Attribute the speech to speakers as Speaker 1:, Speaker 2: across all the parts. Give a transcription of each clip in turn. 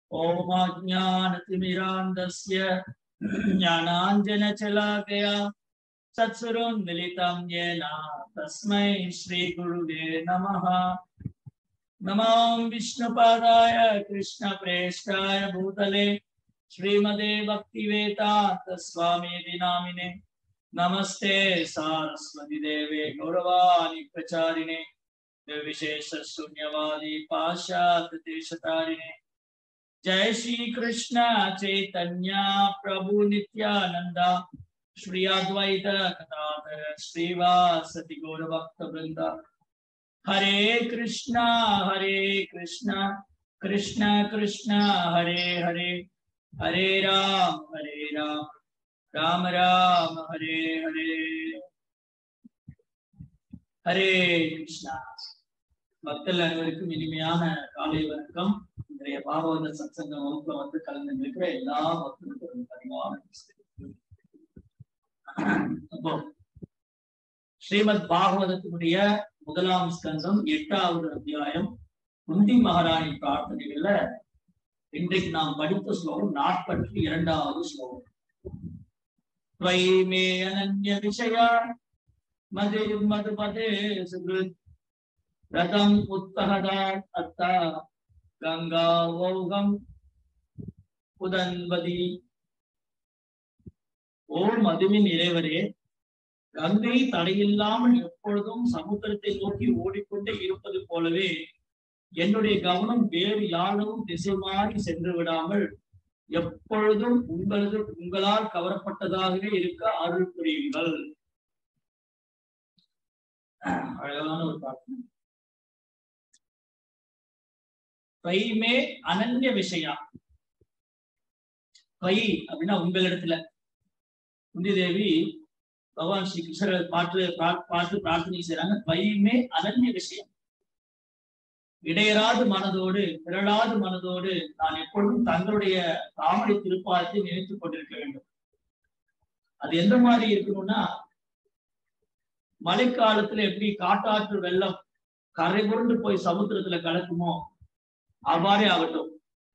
Speaker 1: ओमाज्ञानतिमिरान्धस्य ज्ञानाञ्जनशलाकया सत्सुरोन्मिलितं येन तस्मै श्रीगुरुवे नमः नमो विष्णुपादाय कृष्णप्रेष्ठाय भूतले श्रीमदे भक्तिवेदान्त स्वामी नामिने नमस्ते सारस्वती देवे गौरवाणी प्रचारिणे विशेष शून्यवादी पाश्चात देशतारिणे जय श्री कृष्ण चैतन्य प्रभु नित्यानंद श्री अद्वैत गदाधर श्रीवासति गौर भक्त वृंद हरे कृष्णा हरे कृष्णा कृष्ण कृष्ण हरे हरे हरे राम हरे राम राम राम हरे हरे ஹரே கிருஷ்ணா மக்கள் அனைவருக்கும் இனிமையான காலை வணக்கம் இன்றைய பாகவத சத்சங்க வகுப்புல வந்து கலந்து இருக்கிற எல்லா மக்களுக்கும் பரிவான அப்போ ஸ்ரீமத் பாகவதத்தினுடைய முதலாம் ஸ்கந்தம் எட்டாவது அத்தியாயம் குந்தி மகாராணி பிரார்த்தனைகள்ல இன்றைக்கு நாம் படித்த ஸ்லோகம் நாற்பத்தி இரண்டாவது ஸ்லோகம் त्वयि अनन्य विषया मदे मधुपदे सुहृत् रथम् उत्तहदात् अत्ता गङ्गावौगम् உதன்பதி ஓ மதுவின் இறைவரே கங்கை தடையில்லாமல் எப்பொழுதும் சமுத்திரத்தை நோக்கி ஓடிக்கொண்டே இருப்பது போலவே என்னுடைய கவனம் வேறு யாரும் திசை மாறி சென்று விடாமல் எப்பொழுதும் உங்களது உங்களால் கவரப்பட்டதாகவே இருக்க அருள் புரியுங்கள் அழகான ஒரு பாட்டு பைமே அனன்ய விஷயா பை அப்படின்னா உங்களிடத்துல குந்தி தேவி பகவான் ஸ்ரீ கிருஷ்ணர் பாட்டு பாட்டு பிரார்த்தனை செய்யறாங்க பைமே அனன்ய விஷயம் இடையராது மனதோடு பிறழாது மனதோடு நான் எப்பொழுதும் தங்களுடைய தாமரை திருப்பாதத்தை நினைத்துக் கொண்டிருக்க வேண்டும் அது எந்த மாதிரி இருக்கணும்னா மழைக்காலத்துல எப்படி காட்டாற்று வெள்ளம் கரை புரண்டு போய் சமுத்திரத்துல கலக்குமோ அவ்வாறே ஆகட்டும்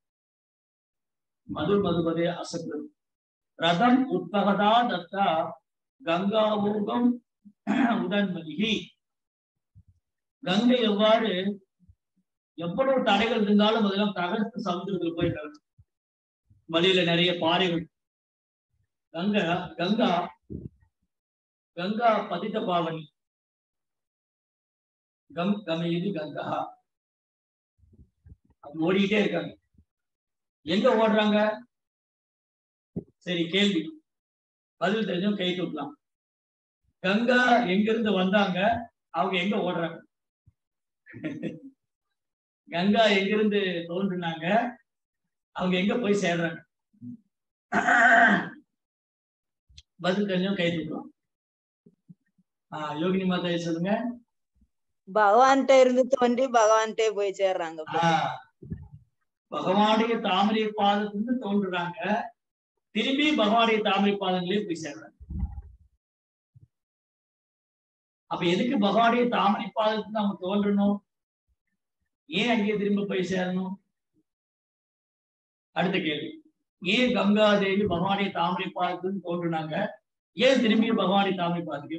Speaker 1: மது மதுபதே அசக்கு ரதம் உத்பகதா தத்தா கங்காவூகம் உடன்மதிகி கங்கை எவ்வாறு எவ்வளவு தடைகள் இருந்தாலும் அதெல்லாம் தகர்த்து சமுத்திரத்துல போய் கலக்கும் வழியில நிறைய பாறைகள் கங்கா கங்கா கங்கா பதித்த பாவனி கம் கமயுது கங்கா அது ஓடிக்கிட்டே இருக்காங்க எங்க ஓடுறாங்க சரி கேள்வி பதில் தெரிஞ்சும் கை தூக்கலாம் கங்கா எங்க இருந்து வந்தாங்க அவங்க எங்க ஓடுறாங்க கங்கா எங்கிருந்து தோன்றுனாங்க அவங்க எங்க போய் சேர்றாங்க பதில் தெரிஞ்சும் கை தூக்கலாம் ஆஹ் யோகினி மாதா சொல்லுங்க
Speaker 2: பகவான்கிட்ட இருந்து தோன்றி பகவான்கிட்டே போய் சேர்றாங்க
Speaker 1: ஆஹ் பகவானுடைய தாமரை பாதத்திலிருந்து தோன்றுறாங்க திரும்பி பகவானுடைய தாமரை பாதங்களே போய் சேர்றாங்க அப்ப எதுக்கு பகவானுடைய தாமரை பாதத்துக்கு நம்ம தோன்றணும் ஏன் அங்கே திரும்ப போய் சேரணும் அடுத்த கேள்வி ஏன் கங்கா தேவி பகவானுடைய தாமரை பாதத்துக்கு தோன்றுனாங்க ஏன் திரும்பி பகவானுடைய தாமரை பாதத்துக்கே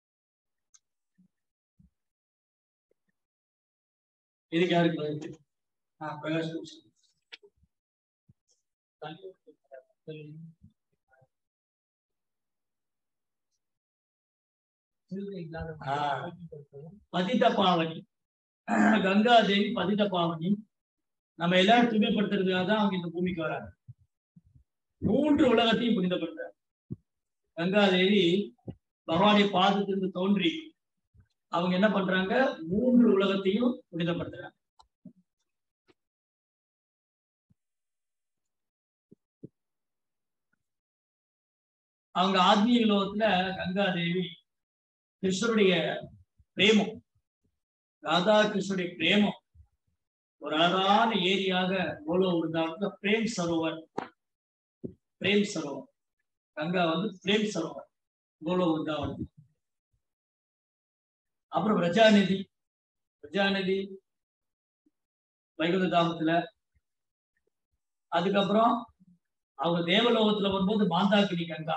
Speaker 1: இதுக்கு யாருக்கு பதில் ஆஹ் பிரகாஷ் பதித பாவனி கங்கா தேவி பதித பாவனி நம்ம எல்லாரும் தூய்மைப்படுத்துறதுக்காக தான் அவங்க இந்த பூமிக்கு வராங்க மூன்று உலகத்தையும் புனிதப்படுத்துறாங்க கங்கா தேவி பகவானுடைய பாதத்திலிருந்து தோன்றி அவங்க என்ன பண்றாங்க மூன்று உலகத்தையும் புனிதப்படுத்துறாங்க அவங்க ஆத்மீக லோகத்துல கங்கா தேவி கிருஷ்ணருடைய பிரேமம் ராதா கிருஷ்ணருடைய பிரேமம் ஒரு அழகான ஏரியாக கோலோ இருந்தாங்க பிரேம் சரோவர் பிரேம் சரோவர் கங்கா வந்து பிரேம் சரோவர் கோலோ உருந்தாவன் அப்புறம் பிரஜாநிதி பிரஜாநிதி வைகுந்த தாமத்துல அதுக்கப்புறம் அவங்க தேவலோகத்துல வரும்போது மாந்தாக்கினி கங்கா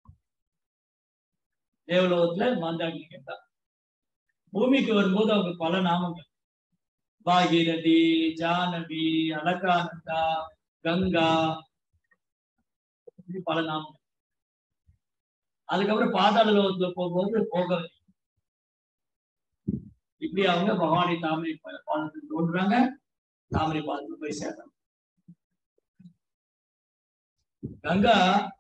Speaker 1: தேவலோகத்துல மாந்தாக்கினி கங்கா பூமிக்கு வரும்போது அவங்க பல நாமங்கள் பாகீரதி ஜானவி அலகானந்தா கங்கா இப்படி பல நாமங்கள் அதுக்கப்புறம் பாதாள லோகத்துல போகும்போது போகவதி இப்படி அவங்க பகவானை தாமரை பா- பாதத்துக்கு தோன்றுறாங்க தாமரை பாதத்துக்கு போய் சேர்றாங்க கங்கா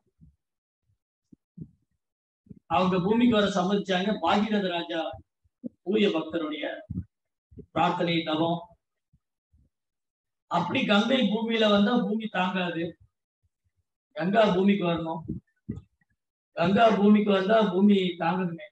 Speaker 1: அவங்க பூமிக்கு வர சம்மதிச்சாங்க பாகீரத ராஜா தூய பக்தருடைய பிரார்த்தனை தவம் அப்படி கங்கை பூமியில வந்தா பூமி தாங்காது கங்கா பூமிக்கு வரணும் கங்கா பூமிக்கு வந்தா பூமி தாங்கணுமே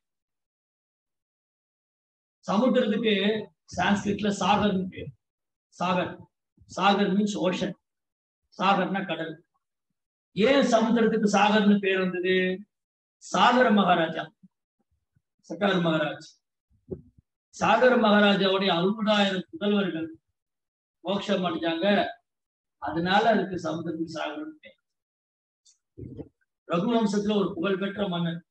Speaker 1: சமுத்திரத்துக்கு சான்ஸ்கிரிட்ல சாகர்னு பேர் சாகர் சாகர் மீன்ஸ் ஓஷன் சாகர்னா கடல் ஏன் சமுத்திரத்துக்கு சாகர்னு பேர் வந்தது சாகர மகாராஜா சக்கார் மகாராஜ் சாகர மகாராஜாவுடைய அறுபதாயிரம் புதல்வர்கள் மோட்சம் அடைஞ்சாங்க அதனால அதுக்கு சமுத்திரத்துக்கு சாகர்னு பேர் ரகுவம்சத்துல ஒரு புகழ்பெற்ற மன்னன்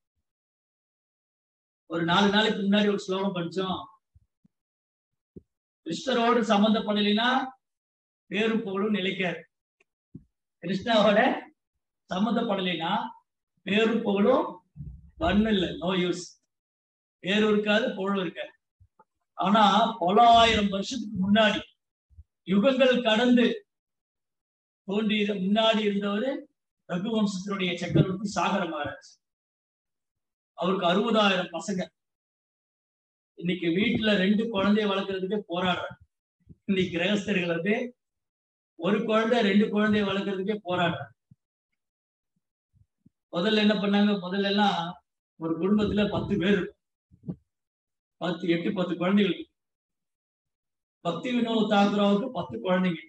Speaker 1: ஒரு நாலு நாளைக்கு முன்னாடி ஒரு ஸ்லோகம் படிச்சோம் கிருஷ்ணரோடு சம்பந்தப்படலைன்னா பேரும் புகழும் நிலைக்காது கிருஷ்ணாவோட சம்மந்தப்படலைன்னா பேரும் புகழும் ஒன்னும் இல்லை நோ யூஸ் பேரும் இருக்காது புகழும் இருக்காது ஆனா பல ஆயிரம் வருஷத்துக்கு முன்னாடி யுகங்கள் கடந்து தோன்றி முன்னாடி இருந்தவர் ரகுவம்சத்தினுடைய சக்கரவர்த்தி சாகர மகாராஜ் அவருக்கு அறுபதாயிரம் பசங்க இன்னைக்கு வீட்டுல ரெண்டு குழந்தைய வளர்க்கறதுக்கே போராடுறாங்க இன்னைக்கு கிரகஸ்தர்கள் வந்து ஒரு குழந்தை ரெண்டு குழந்தைய வளர்க்கறதுக்கே போராடுறாங்க முதல்ல என்ன பண்ணாங்க முதல்ல எல்லாம் ஒரு குடும்பத்துல பத்து பேர் இருக்கும். பத்து எட்டு பத்து குழந்தைகள் இருக்கும். பக்தி வினோத் தாக்குராவுக்கு பத்து குழந்தைங்க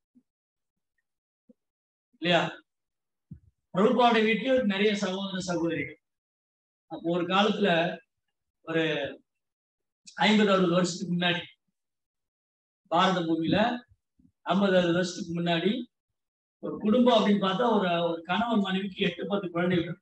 Speaker 1: இல்லையா பிரபுபாட வீட்லயும் நிறைய சகோதர சகோதரிகள் அப்போ ஒரு காலத்துல ஒரு ஐம்பது அறுபது வருஷத்துக்கு முன்னாடி பாரத பூமியில ஐம்பது அறுபது வருஷத்துக்கு முன்னாடி ஒரு குடும்பம் அப்படின்னு பார்த்தா ஒரு ஒரு கணவன் மனைவிக்கு எட்டு பத்து குழந்தைகள் இருக்கும்.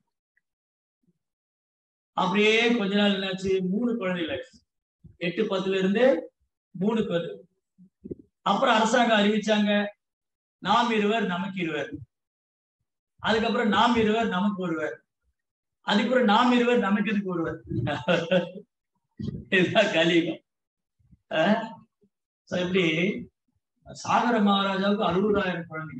Speaker 1: அப்படியே கொஞ்ச நாள் என்னாச்சு மூணு குழந்தைகள் ஆச்சு எட்டு பத்துல இருந்து மூணு பேர் அப்புறம் அரசாங்கம் அறிவிச்சாங்க நாம் இருவர் நமக்கு இருவர் அதுக்கப்புறம் நாம் இருவர் நமக்கு ஒருவர் அதுக்கப்புறம் நாம் இருவர் நமக்கு எதுக்கு ஒருவர் இதுதான் கலியுகம் அஹ் so இப்படி சாகர மகாராஜாவுக்கு அறுபதாயிரம் குழந்தைங்க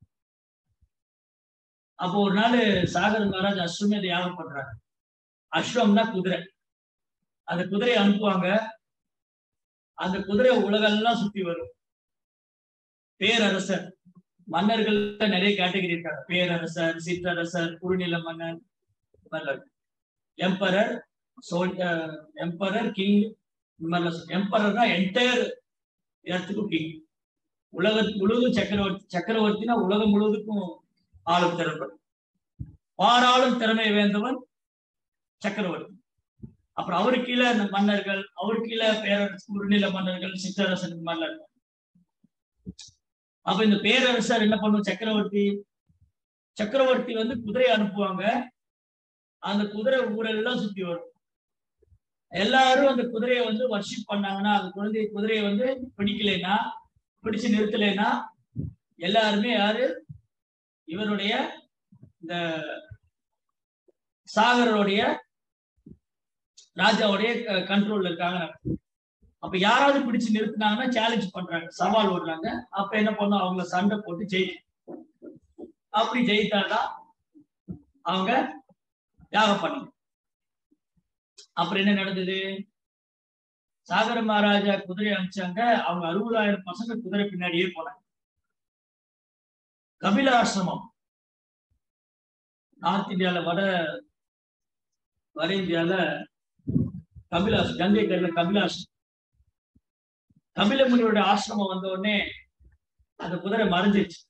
Speaker 1: அப்போ ஒரு நாள் சாகர மகாராஜ் அஸ்வமேத யாகம் பண்றாங்க அஸ்வம்னா குதிரை அந்த குதிரையை அனுப்புவாங்க அந்த குதிரை உலகெல்லாம் சுத்தி வரும் பேரரசர் மன்னர்கள்ல நிறைய கேட்டகரி இருக்காங்க பேரரசர் சிற்றரசர் குறுநில மன்னன் மன்னர் எம்பரர் சோல் எம்பரர் கிங் எம்பரர்னா என்டையர் இடத்துக்கும் கிங் உலக முழுவதும் சக்கரவர்த்தி சக்கரவர்த்தினா உலகம் முழுவதுக்கும் ஆளும் திறமை பாராளும் திறமை வேந்தவன் சக்கரவர்த்தி அப்புறம் அவரு கீழே இந்த மன்னர்கள் அவரு கீழே பேரரசு குறுநில மன்னர்கள் சிற்றரசன் மன்னர்கள் அப்ப இந்த பேரரசர் என்ன பண்ணும் சக்கரவர்த்தி சக்கரவர்த்தி வந்து குதிரையை அனுப்புவாங்க அந்த குதிரை ஊரெல்லாம் சுத்தி வரும் எல்லாரும் அந்த குதிரையை வந்து வர்ஷிப் பண்ணாங்கன்னா அந்த குழந்தை குதிரையை வந்து பிடிக்கலைன்னா பிடிச்சு நிறுத்தலைன்னா எல்லாருமே யாரு இவருடைய இந்த சாகரோடைய ராஜாவுடைய கண்ட்ரோல்ல இருக்காங்க அப்ப யாராவது பிடிச்சு நிறுத்தினாங்கன்னா சேலஞ்ச் பண்றாங்க சவால் விடுறாங்க அப்ப என்ன பண்ணும் அவங்க சண்டை போட்டு ஜெயிக்கும் அப்படி ஜெயித்தாதான் அவங்க யாகம் பண்ணணும் அப்புறம் என்ன நடந்தது சாகர மகாராஜா குதிரை அனுப்பிச்சாங்க அவங்க அறுபதாயிரம் பசங்க குதிரை பின்னாடியே போனாங்க கபில ஆசிரமம் நார்த் இந்தியால வட வட இந்தியால கபிலாஸ் கங்கை கரையில கபிலாஸ் கபில முனியோட ஆசிரமம் வந்த உடனே அந்த குதிரை மறைஞ்சிருச்சு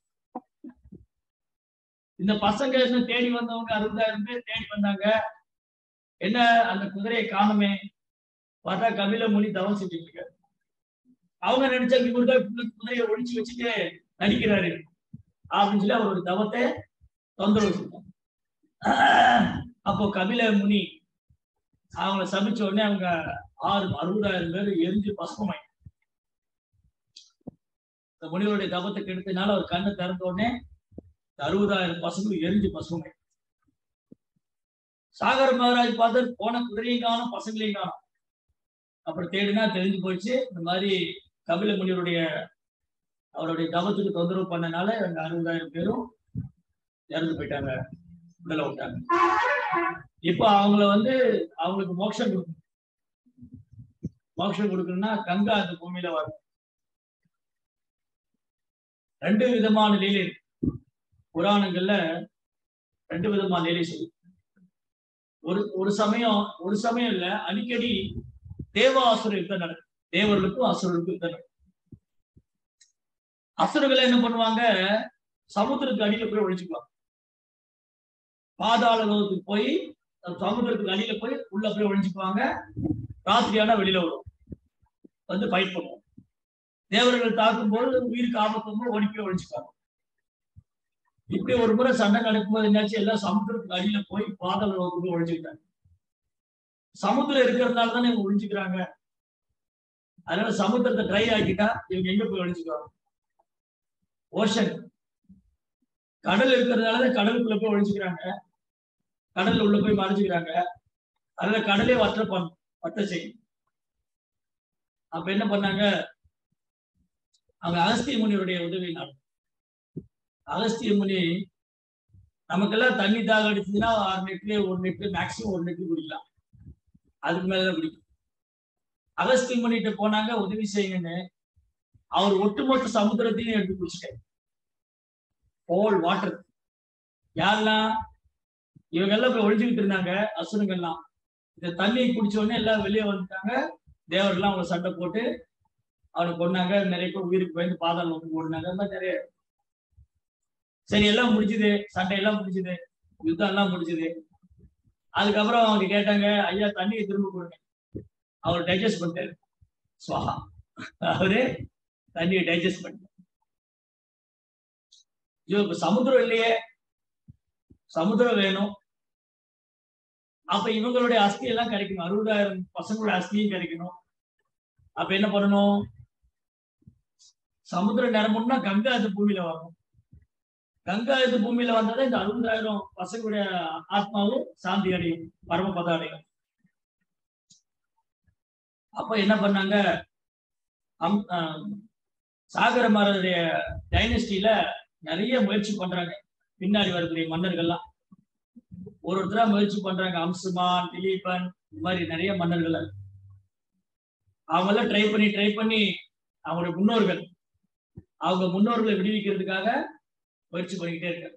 Speaker 1: இந்த பசங்க என்ன தேடி வந்தவங்க அறுபதாயிரம் பேர் தேடி வந்தாங்க என்ன அந்த குதிரையை காணுமே பார்த்தா கபில முனி தவம் செஞ்சுட்டு இருக்காரு அவங்க நினைச்சாங்க இவருதான் குதிரையை ஒழிச்சு வச்சுட்டு நடிக்கிறாரு அப்படின்னு சொல்லி அவரோட தவத்தை தொந்தரவு செஞ்சாங்க அப்போ கபில முனி அவங்கள சபிச்ச உடனே அவங்க ஆறு அறுபதாயிரம் பேர் எரிஞ்சு பசுமாய் இந்த முனிவருடைய தபத்தை கெடுத்தனால அவர் கண்ணை திறந்த உடனே இந்த அறுபதாயிரம் பசங்க எரிஞ்சு பசுமை சாகர மகாராஜ் பார்த்து போன குதிரையும் காணும் பசங்களையும் காணும் அப்புறம் தேடினா தெரிஞ்சு போச்சு இந்த மாதிரி கபில முனிவருடைய அவருடைய தவத்துக்கு தொந்தரவு பண்ணனால அந்த அறுபதாயிரம் பேரும் இறந்து போயிட்டாங்க உடலை விட்டாங்க இப்போ அவங்கள வந்து அவங்களுக்கு மோட்சம் கொடுக்கணும் மோட்சம் கொடுக்கணும்னா கங்கா அந்த பூமியில வரும் ரெண்டு விதமான லீலை இருக்கு புராணங்கள்ல ரெண்டு விதமான லீலை சொல்லு ஒரு ஒரு சமயம் ஒரு சமயம் இல்ல அடிக்கடி தேவாசுர யுத்தம் நடக்கும் தேவர்களுக்கும் அசுரர்களுக்கும் யுத்தம் நடக்கும் அசுரர்கள் என்ன பண்ணுவாங்க சமுத்திரத்துக்கு அடியில போய் ஒழிச்சுக்குவாங்க பாதாள லோகத்துக்கு போய் சமுத்திரத்துக்கு அடியில போய் உள்ள போய் ஒழிச்சுக்குவாங்க ராத்திரியானா வெளியில வரும் வந்து ஃபைட் பண்ணுவோம் தேவர்கள் தாக்கும்போது உயிருக்கு ஆபத்தும் ஓடி போய் ஒழிச்சுக்குவாங்க இப்படி ஒரு முறை சண்டை நடக்கும்போது என்னாச்சு எல்லாம் சமுத்திரத்துக்கு அடியில போய் பாதாள லோகத்துக்கு ஒழிச்சுக்கிட்டாங்க சமுத்திரம் இருக்கிறதுனால தானே இவங்க ஒழிச்சுக்கிறாங்க அதனால சமுத்திரத்தை ட்ரை ஆக்கிட்டா இவங்க எங்க போய் ஒழிச்சுக்குவாங்க ஓஷன் கடல் இருக்கிறதுனால கடலுக்குள்ள போய் ஒழிச்சுக்கிறாங்க கடல்ல உள்ள போய் மறைஞ்சுக்கிறாங்க அதனால கடலே வற்ற பண்ணும் வட்ட செய்யும் அப்ப என்ன பண்ணாங்க அவங்க அகஸ்திய முனிவருடைய உதவி நாடு அகஸ்திய முனி நமக்கெல்லாம் தண்ணி தாக அடிச்சதுன்னா ஆறு லிட்டரு ஒரு லிட்டரு மேக்சிமம் ஒரு லிட்டரு குடிக்கலாம் அதுக்கு மேலதான் குடிக்கும் அகஸ்திய முனிகிட்ட போனாங்க உதவி செய்யுங்கன்னு அவர் ஒட்டுமொத்த சமுத்திரத்தையும் எடுத்து குடிச்சிட்டாரு ஹோல் வாட்டர் யாரெல்லாம் இவங்க எல்லாம் போய் ஒழிஞ்சுக்கிட்டு இருந்தாங்க அசுரங்கள்லாம் இந்த தண்ணி குடிச்ச உடனே எல்லாம் வெளியே வந்துட்டாங்க தேவர்கள்லாம் அவங்க சண்டை போட்டு அவனை கொண்டாங்க நிறைய பேர் உயிருக்கு பயந்து பாதாளம் வந்து ஓடினாங்க அந்த மாதிரி நிறைய சரி எல்லாம் முடிச்சுது சண்டை எல்லாம் முடிச்சுது யுத்தம் எல்லாம் முடிச்சுது அதுக்கப்புறம் அவங்க கேட்டாங்க ஐயா தண்ணியை திரும்ப கொடுங்க அவர் டைஜஸ்ட் பண்ணிட்டாரு சுவாகா அவரு தண்ணியை டைஜஸ்ட் பண்ணிட்டாரு ஐயோ இப்ப சமுத்திரம் இல்லையே சமுத்திரம் வேணும் அப்ப இவங்களுடைய அஸ்தி எல்லாம் கிடைக்கணும் அறுபதாயிரம் பசங்களோட அஸ்தியும் கிடைக்கணும் அப்ப என்ன பண்ணணும் சமுத்திரம் நிரம்பணும்னா கங்கா இந்த பூமியில வரணும் கங்கா இந்த பூமியில வந்தாதான் இந்த அறுபதாயிரம் பசங்களுடைய ஆத்மாவும் சாந்தி அடையும் பரமபதம் அடையும் அப்ப என்ன பண்ணாங்க அம் ஆஹ் சாகர மரருடைய டைனஸ்டியில நிறைய முயற்சி பண்றாங்க பின்னாடி வரக்கூடிய மன்னர்கள்லாம் ஒரு ஒருத்தரா முயற்சி பண்றாங்க அம்சுமான் திலீபன் இந்த மாதிரி நிறைய மன்னர்கள் அவங்க எல்லாம் ட்ரை பண்ணி ட்ரை பண்ணி அவங்களுடைய முன்னோர்கள் அவங்க முன்னோர்களை விடுவிக்கிறதுக்காக முயற்சி பண்ணிக்கிட்டே இருக்காங்க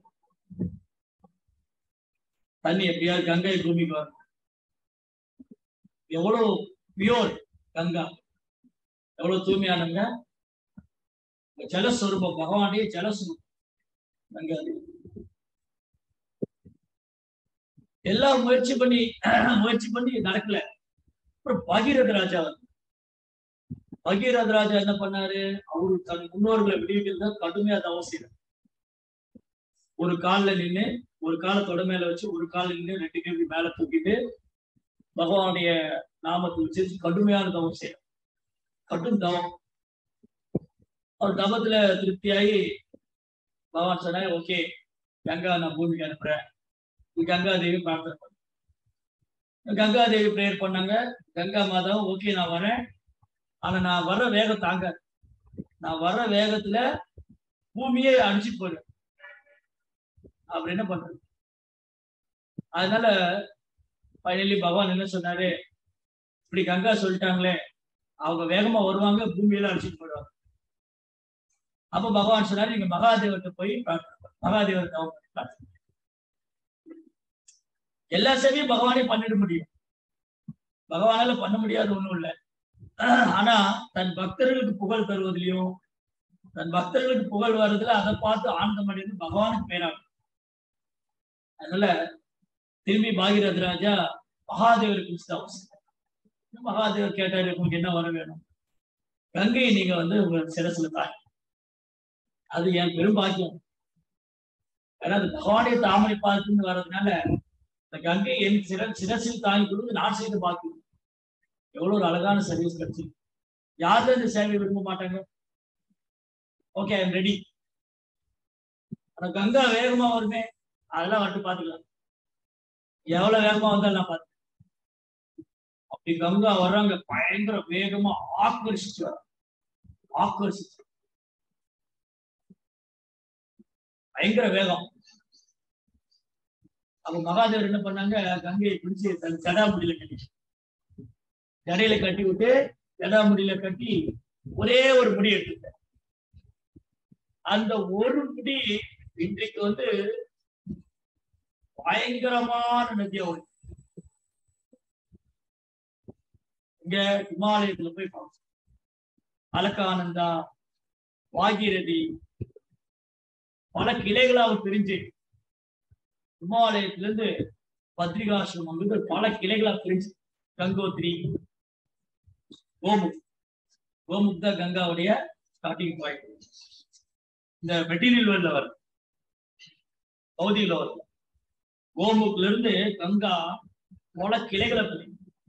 Speaker 1: தண்ணி எப்படியாவது கங்கை பூமிக்கு வரும் எவ்வளவு பியோர் கங்கா எவ்வளவு தூய்மையானவங்க ஜலஸ்வரூபம் பகவானுடைய ஜலஸ்வரூபம் கங்கா எல்லாம் முயற்சி பண்ணி முயற்சி பண்ணி நடக்கல அப்புறம் பகீரத ராஜா வந்து பகீரத ராஜா என்ன பண்ணாரு அவரு தன் முன்னோர்களை விடுவிக்கிறது கடுமையா தவம் செய்யறாரு ஒரு கால்ல நின்று ஒரு காலை தொட மேல வச்சு ஒரு கால நின்று ரெண்டு கேள்வி மேல தூக்கிட்டு பகவானுடைய நாமத்தை வச்சு கடுமையான தவம் செய்யறார் கடும் தவம் அவர் தவத்துல திருப்தியாகி பகவான் சொன்னாரு ஓகே கங்கா நான் பூமிக்கு அனுப்புறேன் கங்கா தேவி பிரார்த்தனை பண்ண கங்கா தேவி ப்ரேயர் பண்ணாங்க கங்கா மாதாவும் ஓகே நான் வரேன் ஆனா நான் வர்ற வேகம் தாங்க நான் வர்ற வேகத்துல பூமியே அடிச்சு போயிடும் அப்படி என்ன பண்றது அதனால ஃபைனலி பகவான் என்ன சொன்னாரு இப்படி கங்கா சொல்லிட்டாங்களே அவங்க வேகமா வருவாங்க பூமியில அடிச்சுட்டு போயிடுவாங்க அப்ப பகவான் சொன்னாரு நீங்க மகாதேவர்கிட்ட போய் மகாதேவர் எல்லா சேவையும் பகவானே பண்ணிட முடியும் பகவானால பண்ண முடியாது ஒண்ணும் இல்லை ஆனா தன் பக்தர்களுக்கு புகழ் தருவதிலையும் தன் பக்தர்களுக்கு புகழ் வர்றதுல அதை பார்த்து ஆனந்தம் அடைந்து பகவானுக்கு பேராகும் அதனால திரும்பி பாகிரத ராஜா மகாதேவருக்கு அவசியம் மகாதேவர் கேட்டாரு உங்களுக்கு என்ன வர வேணும் கங்கையை நீங்க வந்து உங்க சிரசுல தாய் அது என் பெரும் பாக்கியம் ஏன்னா அது பகவானே தாமரை பார்த்துன்னு வர்றதுனால இந்த கங்கை என் சிற சிரசில் தாங்கி கொடுத்து நான் செய்து பார்க்கணும் எவ்வளவு ஒரு அழகான சர்வீஸ் கிடைச்சு யாரும் இந்த சேவையை விரும்ப மாட்டாங்க ஓகே ஐம் ரெடி ஆனா கங்கா வேகமா வருமே அதெல்லாம் வந்துட்டு பாத்துக்கலாம் எவ்வளவு வேகமா வந்தாலும் நான் பார்த்து அப்படி கங்கா வர்றாங்க பயங்கர வேகமா ஆக்கர்ஷிச்சு வர ஆக்கர்ஷிச்சு பயங்கர வேகம் அப்ப மகாதேவர் என்ன பண்ணாங்க கங்கையை பிடிச்சு தன் ஜடாமுடியில கட்டி ஜடையில கட்டி விட்டு ஜடாமுடியில கட்டி ஒரே ஒரு முடி எடுத்துட்டார் அந்த ஒரு முடி இன்றைக்கு வந்து பயங்கரமான நதியா ஓடுது இங்க இமாலயத்துல போய் பார்க்கணும் அலக்கானந்தா வாகிரதி பல கிளைகளா அவர் பிரிஞ்சு இமாலயத்துல இருந்து பத்ரிகாசிரமம் வந்து பல கிளைகளா பிரிஞ்சு கங்கோத்ரி கோமுக் கோமுக் தான் கங்காவுடைய ஸ்டார்டிங் பாயிண்ட் இந்த மெட்டீரியல் வேர்ல்ட்ல வரும் பௌதியில வரும் கோமுக்ல இருந்து கங்கா பல கிளைகளை பிரிஞ்சு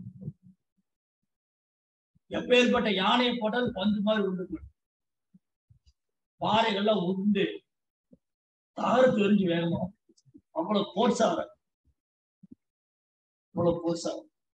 Speaker 1: எப்பேற்பட்ட யானையை போட்டால் பந்து மாதிரி உண்டு போயிடும். பாறைகள்லாம் உண்டு தகரத்து எரிஞ்சு வேகமா அவ்வளவு போர்ஸா வர அவ்வளவு போர்ஸா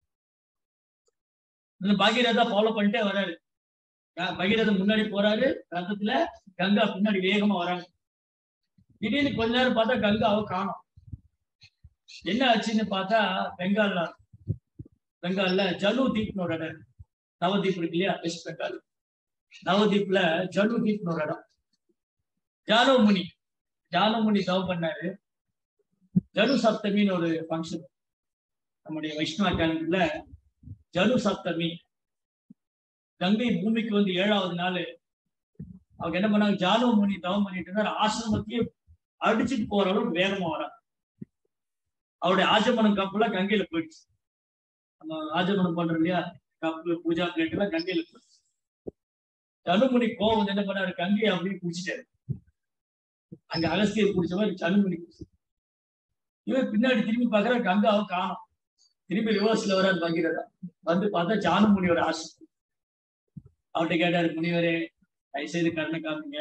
Speaker 1: இந்த பகீரதா ஃபாலோ பண்ணிட்டே வராரு யா- பகீரதன் முன்னாடி போறாரு ரத்தத்துல கங்கா பின்னாடி வேகமா வராங்க திடீர்னு கொஞ்ச நேரம் பார்த்தா கங்காவை காணோம் என்ன ஆச்சுன்னு பார்த்தா பெங்கால்ல பெங்கால்ல ஜலு தீப்னு ஒரு இடம் இருக்கு. நவதீப் இருக்கு இல்லையா வெஸ்ட் பெங்கால் நவதீப்ல ஜலு தீப்னு ஒரு இடம் ஜானோமுனி ஜானமுனி தவம் பண்ணாரு ஜனு சப்தமின்னு ஒரு ஃபங்க்ஷன் நம்முடைய வைஷ்ணவ கேலண்டர்ல ஜனு சப்தமி கங்கை பூமிக்கு வந்து ஏழாவது நாள் அவங்க என்ன பண்ணாங்க ஜானு முனி தவம் பண்ணிட்டு இருந்தாரு ஆசிரமத்தையே அடிச்சுட்டு போற அளவுக்கு வேகமா வராங்க அவருடைய ஆஜமனம் கப்பெல்லாம் கங்கையில போயிடுச்சு நம்ம ஆஜமனம் பண்றோம் இல்லையா கப்பு பூஜா பிளேட் எல்லாம் கங்கையில போயிடுச்சு ஜனுமுனி கோவம் வந்து என்ன பண்ணாரு கங்கையை அப்படியே குடிச்சிட்டாரு அங்க அகஸ்தியர் குடிச்ச மாதிரி ஜனுமுனி குடிச்சு இவன் பின்னாடி திரும்பி பாக்குற கங்காவை காணும் திரும்பி ரிவர்ஸ்ல வராது பகீரதா வந்து பார்த்தா ஜானுமுனியோட ஆசை அவர்கிட்ட கேட்டாரு முனிவரே தயவு செய்து கருணை காமிங்க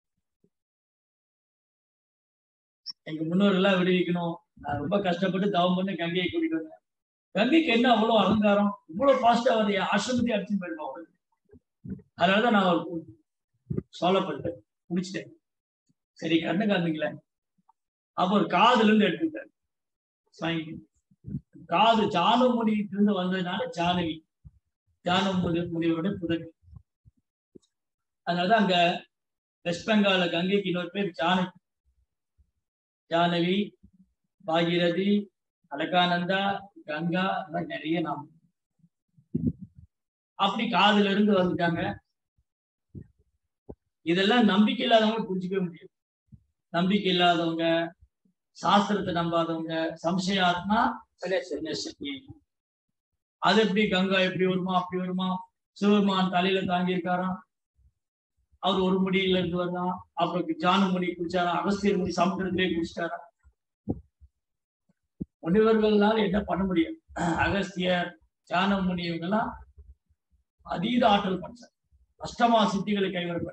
Speaker 1: எங்க முன்னோர்கள் எல்லாம் விடுவிக்கணும் நான் ரொம்ப கஷ்டப்பட்டு தவம் பண்ணி கங்கையை கூட்டிட்டு வந்தேன் கங்கைக்கு என்ன அவ்வளவு அலங்காரம் இவ்வளவு ஃபாஸ்டா அவர் ஆசிரமத்தை அடிச்சு போயிருக்கோம் அவருக்கு அதனாலதான் நான் அவர் ஃபாலோ பண்ணிட்டேன் குடிச்சிட்டேன் சரி கண்ணு காமிங்களேன் அப்ப ஒரு காதுல இருந்து எடுத்துட்டாரு சாயங்கி. காது ஜானமுடி இருந்து வந்ததுனால ஜானவி ஜானமுடி முனிவருடைய புதவி அதனாலதான் அங்க வெஸ்ட் பெங்கால்ல கங்கைக்கு இன்னொரு பேர் ஜானவி ஜானவி பாகீரதி அலகானந்தா கங்கா இந்த மாதிரி நிறைய நாம் அப்படி காதுல இருந்து வந்துட்டாங்க இதெல்லாம் நம்பிக்கை இல்லாதவங்க புரிஞ்சுக்கவே முடியும் நம்பிக்கை இல்லாதவங்க சாஸ்திரத்தை நம்பாதவங்க சம்சயாத்மா சன்னியாசி. அது எப்படி கங்கா எப்படி வருமா அப்படி வருமா சிவபெருமான் தலையில தாங்கி இருக்காராம் அவர் ஒரு முடியில இருந்து வரலாம் அப்புறம் ஜானு முடி குடிச்சாரா அகஸ்தியர் முடி சமுத்திரத்திலே குடிச்சிட்டாரா முனிவர்களால என்ன பண்ண முடியும் அகஸ்தியர் ஜான முனி இவங்கெல்லாம் அதீத ஆற்றல் பண்ணார் அஷ்டமா சித்திகளை கைவரப்பட்ட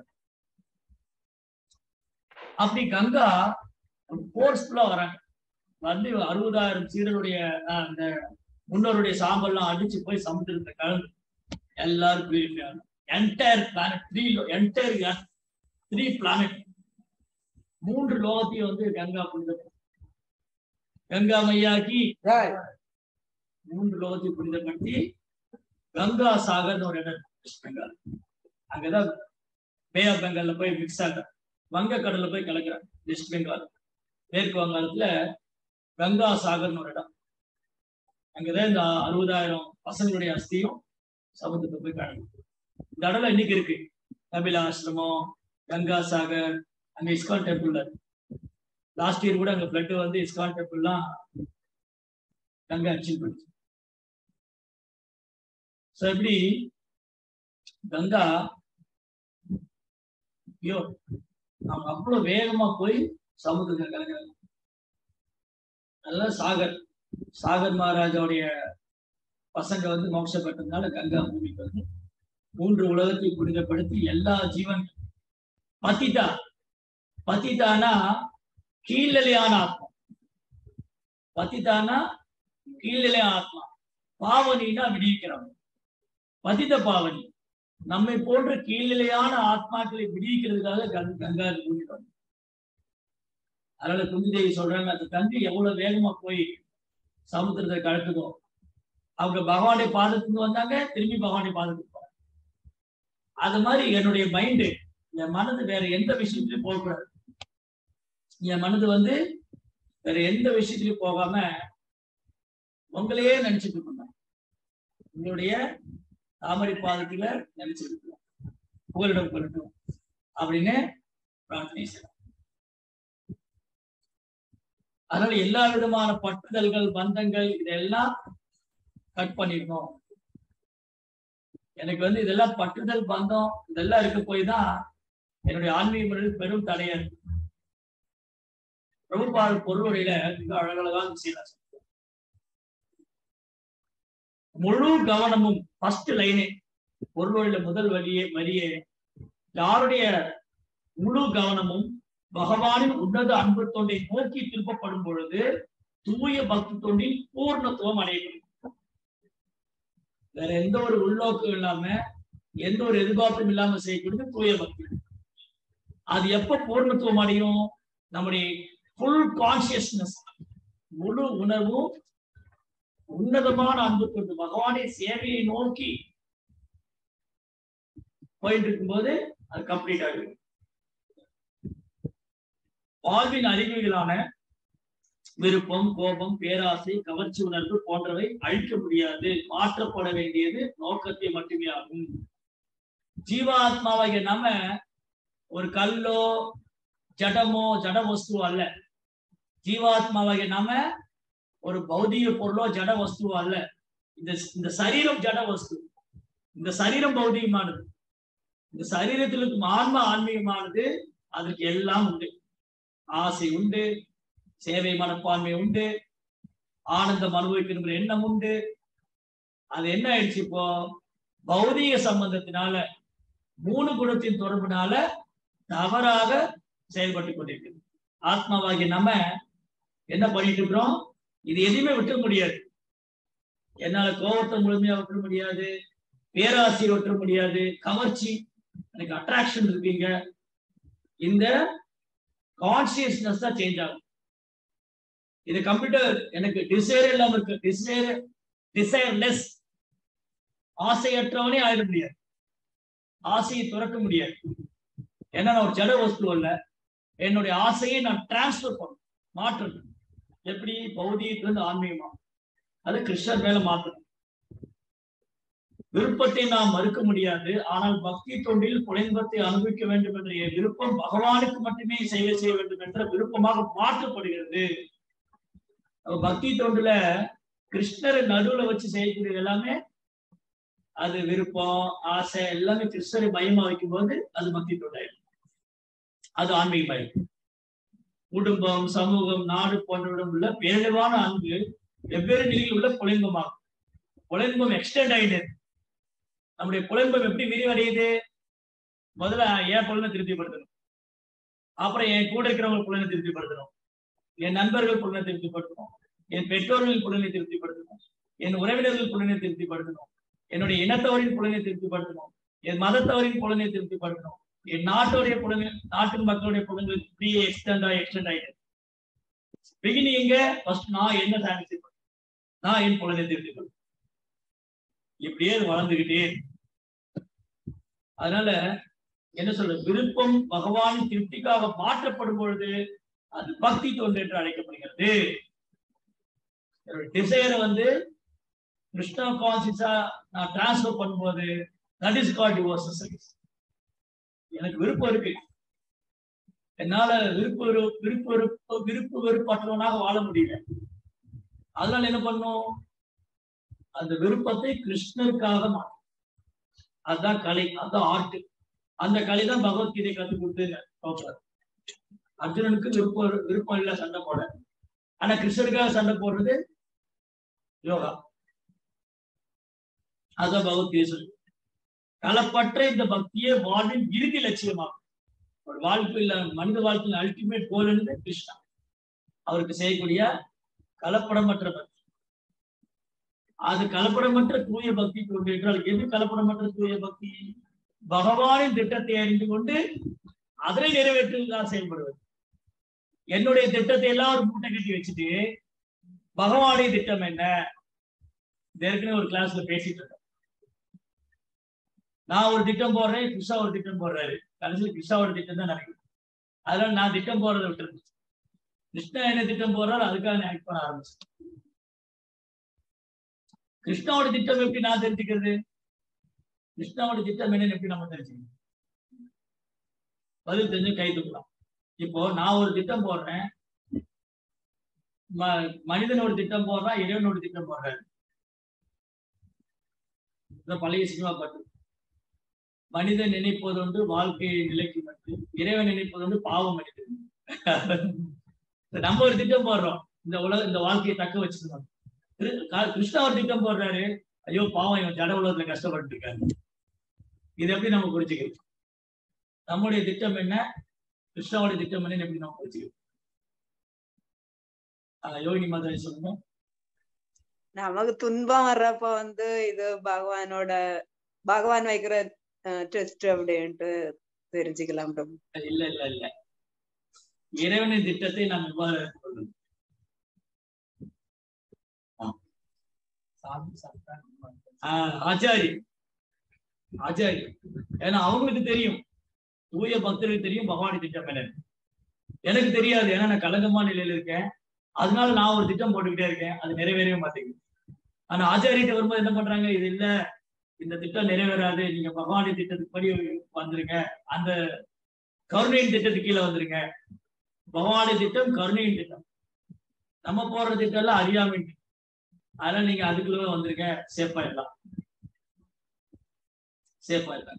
Speaker 1: அப்படி கங்கா போர்ஸ்ஃபுல்லா வராங்க வந்து அறுபதாயிரம் சீரருடைய அஹ், அந்த முன்னோருடைய சாம்பல்லாம் அடிச்சு போய் சமுத்திரத்தை கலந்து எல்லாரும் பியூரிஃபை ஆகணும் entire planet three entire three planet மூன்று லோகத்தையும் வந்து கங்கா புனிதம் கங்கா மையாக்கி மூன்று லோகத்தையும் புனிதப்படுத்தி கங்கா சாகர்னு ஒரு இடம் இருக்கு வெஸ்ட் பெங்கால் அங்கதான் பே ஆஃப் பெங்கால்ல போய் மிக்ஸ் ஆக வங்கக்கடல்ல போய் கலக்குறாங்க வெஸ்ட் பெங்கால் மேற்கு வங்காளத்துல கங்கா சாகர்னு ஒரு இடம் அங்கதான் இந்த அறுபதாயிரம் பசங்களுடைய அஸ்தியும் சமுத்திரத்தை போய் கலந்து இந்த இடம்லாம் இன்னைக்கு இருக்கு கபில ஆசிரமம் கங்கா சாகர் அங்க இஸ்கான் டெம்பிள்ல லாஸ்ட் இயர் கூட அங்க பிளட் வந்து இஸ்கான் டெம்பிள்லாம் கங்கா அச்சீவ் பண்ணுச்சு ஸோ எப்படி கங்கா ஐயோ அவங்க அவ்வளவு வேகமா போய் சமுத்திரத்தை கலக்கிறாங்க அதெல்லாம் சாகர் சாகர் மகாராஜாவுடைய பசங்க வந்து மோட்சம் பெற்றதுனால கங்கா பூமிக்கு வந்து மூன்று உலகத்தை புனிதப்படுத்தி எல்லா ஜீவன் பதிதா பதிதானா கீழ்நிலையான ஆத்மா பதிதானா கீழ்நிலையான ஆத்மா பாவனினா விடுவிக்கிறவன் பதித பாவனி நம்மை போன்ற கீழ்நிலையான ஆத்மாக்களை விடுவிக்கிறதுக்காக கங் கங்கா கூட்டிட்டு வந்தார். அதனால குந்தி தேவி சொல்றாங்க அந்த கங்கை எவ்வளவு வேகமா போய் சமுத்திரத்தை கலக்குதோ அவங்க பகவானுடைய பாதத்துக்கு வந்தாங்க திரும்பி பகவானுடைய பாதத்துக்கு போறாங்க அது மாதிரி என்னுடைய மைண்டு என் மனது வேற எந்த விஷயத்திலயும் போகக்கூடாது என் மனது வந்து வேற எந்த விஷயத்திலயும் போகாம உங்களையே நினைச்சிட்டு இருக்கணும் உங்களுடைய தாமரை பாதத்துல நினைச்சிட்டு இருக்கணும் புகலிடம் கொள்ளட்டும் அப்படின்னு பிரார்த்தனை செய்யலாம் அதனால எல்லா விதமான பட்டுதல்கள் பந்தங்கள் இதெல்லாம் கட் பண்ணிடணும் எனக்கு வந்து இதெல்லாம் பட்டுதல் பந்தம் இதெல்லாம் இருக்க போய் தான் என்னுடைய ஆன்மீக முறையில் பெரும் தடையா இருக்கு பிரபுபால் பொருளுரையில மிக அழகழகான விஷயம் முழு கவனமும் ஃபர்ஸ்ட் லைனே பொருளுரையில முதல் வழியே வரியே யாருடைய முழு கவனமும் பகவானின் உன்னத அன்பு தொண்டை நோக்கி திருப்பப்படும் பொழுது தூய பக்தி தொண்டின் பூர்ணத்துவம் அடையப்படும் வேற எந்த ஒரு உள்நோக்கம் இல்லாம எந்த ஒரு எதிர்பார்ப்பும் இல்லாம செய்யக்கூடியது தூய பக்தி அது எப்ப பூர்ணத்துவம் அடையும் நம்முடைய ஃபுல் கான்சியஸ்னஸ் முழு உணர்வும் உன்னதமான அன்பு கொண்டு பகவானுடைய சேவையை நோக்கி போயிட்டு இருக்கும்போது அது கம்ப்ளீட் ஆகிடும் வாழ்வின் அறிகுறிகளான விருப்பம் கோபம் பேராசை கவர்ச்சி உணர்வு போன்றவை அழிக்க முடியாது மாற்றப்பட வேண்டியது நோக்கத்தை மட்டுமே ஆகும் ஜீவாத்மாவாகிய நம்ம ஒரு கல்லோ ஜடமோ ஜட வஸ்துவோ அல்ல ஜீவாத்மாவாகிய நாம ஒரு பௌதிக பொருளோ ஜட வஸ்துவோ அல்ல இந்த இந்த சரீரம் ஜட வஸ்து இந்த சரீரம் பௌதிகமானது இந்த சரீரத்தில் இருக்கும் ஆன்மா ஆன்மீகமானது அதற்கு எல்லாம் உண்டு ஆசை உண்டு சேவை மனப்பான்மை உண்டு ஆனந்தம் அனுபவிக்கிற எண்ணம் உண்டு அது என்ன ஆயிடுச்சு இப்போ பௌதிக சம்பந்தத்தினால மூணு குணத்தின் தொடர்புனால தவறாக செயல்பட்டு கொண்டிருக்கிறது ஆத்மாவாகிய நம்ம என்ன பண்ணிட்டு இருக்கிறோம் இது எதையுமே விட்டுற முடியாது என்னால கோபத்தை முழுமையா விட்டுற முடியாது பேராசையை விட்டுற முடியாது கவர்ச்சி எனக்கு அட்ராக்ஷன் இருக்கீங்க இந்த கான்சியஸ்னஸ் தான் சேஞ்ச் ஆகும் இது கம்ப்யூட்டர் எனக்கு டிசைர் இல்லாம இருக்கு டிசைர் டிசைர்லெஸ் ஆசையற்றவனே ஆயிட முடியாது ஆசையை துறக்க முடியாது ஏன்னா நான் ஒரு ஜட வஸ்து அல்ல என்னுடைய ஆசையை நான் டிரான்ஸ்பர் பண்ணணும் மாற்றணும் எப்படி பௌதியத்திலிருந்து ஆன்மீகமா அது கிருஷ்ணர் மேல மாற்றணும் விருப்பத்தை நாம் மறுக்க முடியாது ஆனால் பக்தி தொண்டில் புலைன்பத்தை அனுபவிக்க வேண்டும் என்ற என் விருப்பம் பகவானுக்கு மட்டுமே சேவை செய்ய வேண்டும் என்ற விருப்பமாக மாற்றப்படுகிறது அப்ப பக்தி தொண்டுல கிருஷ்ணரை நடுவுல வச்சு செய்யக்கூடியது எல்லாமே அது விருப்பம் ஆசை எல்லாமே கிருஷ்ணரை மையமா வைக்கும் போது அது பக்தி தொண்டாயிடும் அது ஆன்மீகமாயிடும் குடும்பம் சமூகம் நாடு போன்றவிடம் உள்ள பேரழிவான அன்பு வெவ்வேறு நிலையில் உள்ள புலைம்பமாகும் புலைம்பம் எக்ஸ்டெண்ட் ஆயிடுது நம்முடைய புலம்பம் எப்படி விரிவடையுது முதல்ல என் புலனை திருப்திப்படுத்தணும் அப்புறம் என் கூட இருக்கிறவங்க புலனை திருப்திப்படுத்தணும் என் நண்பர்கள் புலனை திருப்திப்படுத்தணும் என் பெற்றோர்கள் புலனை திருப்திப்படுத்தணும் என் உறவினர்கள் புலனை திருப்திப்படுத்தணும் என்னுடைய இனத்தவரின் புலனை திருப்திப்படுத்தணும் என் மதத்தவரின் புலனை திருப்திப்படுத்தணும் என் நாட்டுடைய புலனை நாட்டு மக்களுடைய புலன்கள் இப்படியே எக்ஸ்டெண்ட் ஆகி எக்ஸ்டெண்ட் ஆயிடுது பிகினிங் எங்க ஃபர்ஸ்ட் நான் என்ன சாட்டிஸ்ஃபை நான் என் புலனை திருப்திப்படுத்தணும் இப்படியே அது வளர்ந்துகிட்டே அதனால என்ன சொல்ற விருப்பம் பகவானின் திருப்திக்காக மாற்றப்படும் பொழுது அது பக்தி தொண்டு என்று அழைக்கப்படுகிறது டிசைரை வந்து கிருஷ்ணா கான்சியஸா நான் டிரான்ஸ்பர் பண்ணும்போது that is call divorce service எனக்கு விருப்பம் இருக்கு என்னால விருப்ப விருப்ப விருப்ப விருப்ப வெறுப்பற்றவனாக வாழ முடியல அதனால என்ன பண்ணும் அந்த விருப்பத்தை கிருஷ்ணருக்காக மாற்றும் அதுதான் கலை அதுதான் ஆர்ட் அந்த கலை தான் பகவத்கீதை கற்றுக் கொடுத்து அர்ஜுனனுக்கு விருப்பம் விருப்பம் இல்ல சண்டை போட ஆனா கிருஷ்ணருக்காக சண்டை போடுறது யோகா அதான் பகவத்கீதை சொல்லு களப்பற்ற இந்த பக்தியே வாழ்வின் இறுதி லட்சியமாகும் ஒரு வாழ்க்கையில மனித வாழ்க்கையில் அல்டிமேட் கோல் என்பது கிருஷ்ணா அவருக்கு செய்யக்கூடிய கலப்படமற்ற பக்தி அது கலப்படமற்ற தூய பக்தி கொண்டு என்றால் எது கலப்படமற்ற தூய பக்தி பகவானின் திட்டத்தை அறிந்து கொண்டு அதனை நிறைவேற்றுவதாக செயல்படுவது என்னுடைய திட்டத்தை எல்லாம் ஒரு மூட்டை கட்டி வச்சுட்டு பகவானுடைய திட்டம் என்ன இது ஏற்கனவே ஒரு கிளாஸ்ல பேசிட்டு இருக்கேன் நான் ஒரு திட்டம் போடுறேன் கிருஷ்ணா ஒரு திட்டம் போடுறாரு கடைசியில் கிருஷ்ணா ஒரு திட்டம் தான் நடக்குது அதனால நான் திட்டம் போடுறதை விட்டுருச்சு கிருஷ்ணா என்ன திட்டம் போடுறாரு அதுக்காக நான் ஆக்ட் பண்ண ஆரம்பிச்சேன் கிருஷ்ணாவோட திட்டம் எப்படி நான் தெரிஞ்சுக்கிறது கிருஷ்ணாவோட திட்டம் என்னன்னு எப்படி நம்ம தெரிஞ்சுக்கணும் பதில் தெரிஞ்சு கை தூக்கலாம் இப்போ நான் ஒரு திட்டம் போடுறேன் ம- மனிதன் ஒரு திட்டம் போடுறான் இறைவன் ஒரு திட்டம் போடுறாரு இந்த பழைய சினிமா பாட்டு மனிதன் நினைப்பது ஒன்று வாழ்க்கையை நிலைக்கு மட்டும் இறைவன் நினைப்பது ஒன்று பாவம் மனிதன் நம்ம ஒரு திட்டம் போடுறோம் இந்த உலக இந்த வாழ்க்கையை தக்க வச்சுக்கணும் கிரு- கா- கிருஷ்ணா ஒரு திட்டம் போடுறாரு ஐயோ பாவம் இவன் ஜட உலகத்துல கஷ்டப்பட்டு இருக்காரு இது எப்படி நம்ம புரிஞ்சுக்கிறது நம்முடைய திட்டம் என்ன கிருஷ்ணாவோட திட்டம் என்னன்னு எப்படி நம்ம புரிஞ்சுக்கிறது ஆஹ் யோகினி மாதிரி சொல்லுங்க
Speaker 2: நமக்கு துன்பம் வர்றப்ப வந்து இது பகவானோட பகவான் வைக்கிற டெஸ்ட் அப்படின்ட்டு தெரிஞ்சுக்கலாம் பிரபு
Speaker 1: இல்ல இல்ல இல்ல இறைவனின் திட்டத்தை நாம் எவ்வாறு கொள்ளணும் ஆஹ் ஆச்சாரி ஆச்சாரி ஏன்னா அவங்களுக்கு தெரியும் தூய பக்தர்களுக்கு தெரியும் பகவானி திட்டம் என்னன்னு எனக்கு தெரியாது ஏன்னா நான் கலங்கமான நிலையில இருக்கேன் அதனால நான் ஒரு திட்டம் போட்டுக்கிட்டே இருக்கேன் அது நிறைவேறவே மாட்டேங்குது ஆனா ஆச்சாரியிட்ட வரும்போது என்ன பண்றாங்க இது இல்ல இந்த திட்டம் நிறைவேறாது நீங்க பகவானி திட்டத்துக்கு படி வந்துருங்க அந்த கருணையின் திட்டத்துக்கு கீழே வந்துருங்க பகவானி திட்டம் கருணையின் திட்டம் நம்ம போடுற திட்டம் எல்லாம் அறியாமை திட்டம். அதனால நீங்க அதுக்குள்ளவே வந்துருங்க சேஃபா எல்லாம் சேஃபா எல்லாம்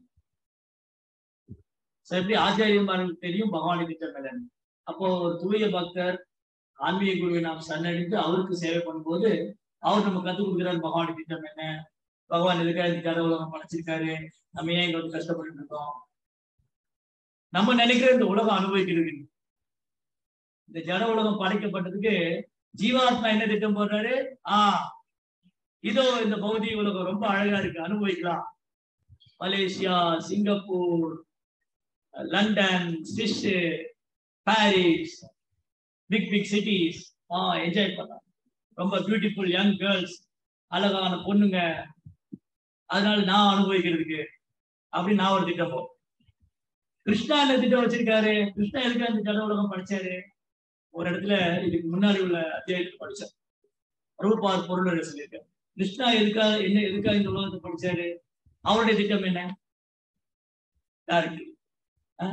Speaker 1: So, எப்படி ஆச்சாரியமார்களுக்கு தெரியும் பகவானி திட்டம் என்னன்னு அப்போ ஒரு தூய பக்தர் ஆன்மீக குருவை நாம் சன்னடித்து அவருக்கு சேவை பண்ணும்போது அவர் நம்ம கத்துக் கொடுக்குறாரு பகவானி திட்டம் என்ன பகவான் எதுக்காக இந்த ஜட உலகம் படைச்சிருக்காரு நம்ம ஏன் இங்க வந்து கஷ்டப்பட்டு இருக்கோம் நம்ம நினைக்கிற இந்த உலகம் அனுபவிக்கிறது இல்லை. இந்த ஜட உலகம் படைக்கப்பட்டதுக்கு ஜீவாத்மா என்ன திட்டம் போடுறாரு ஆஹ் இதோ இந்த பௌதிக உலகம் ரொம்ப அழகா இருக்கு அனுபவிக்கலாம் Malaysia Singapore London Swiss Paris big big cities ah enjoy பண்ணலாம் ரொம்ப பியூட்டிஃபுல் யங் கேர்ள்ஸ் அழகான பொண்ணுங்க அதனால நான் அனுபவிக்கிறதுக்கு அப்படின்னு நான் ஒரு திட்டம் போ கிருஷ்ணா என்ன திட்டம் வச்சிருக்காரு கிருஷ்ணா எதுக்கு அந்த ஜட உலகம் படிச்சாரு ஒரு இடத்துல இதுக்கு முன்னாடி உள்ள அத்தியாயத்தில் படிச்சேன் ரூபார் பொருள் சொல்லியிருக்காரு கிருஷ்ணா எதுக்காக என்ன எதுக்காக இந்த உலகத்தை படிச்சாரு அவருடைய திட்டம் என்ன யாருக்கு ஆ?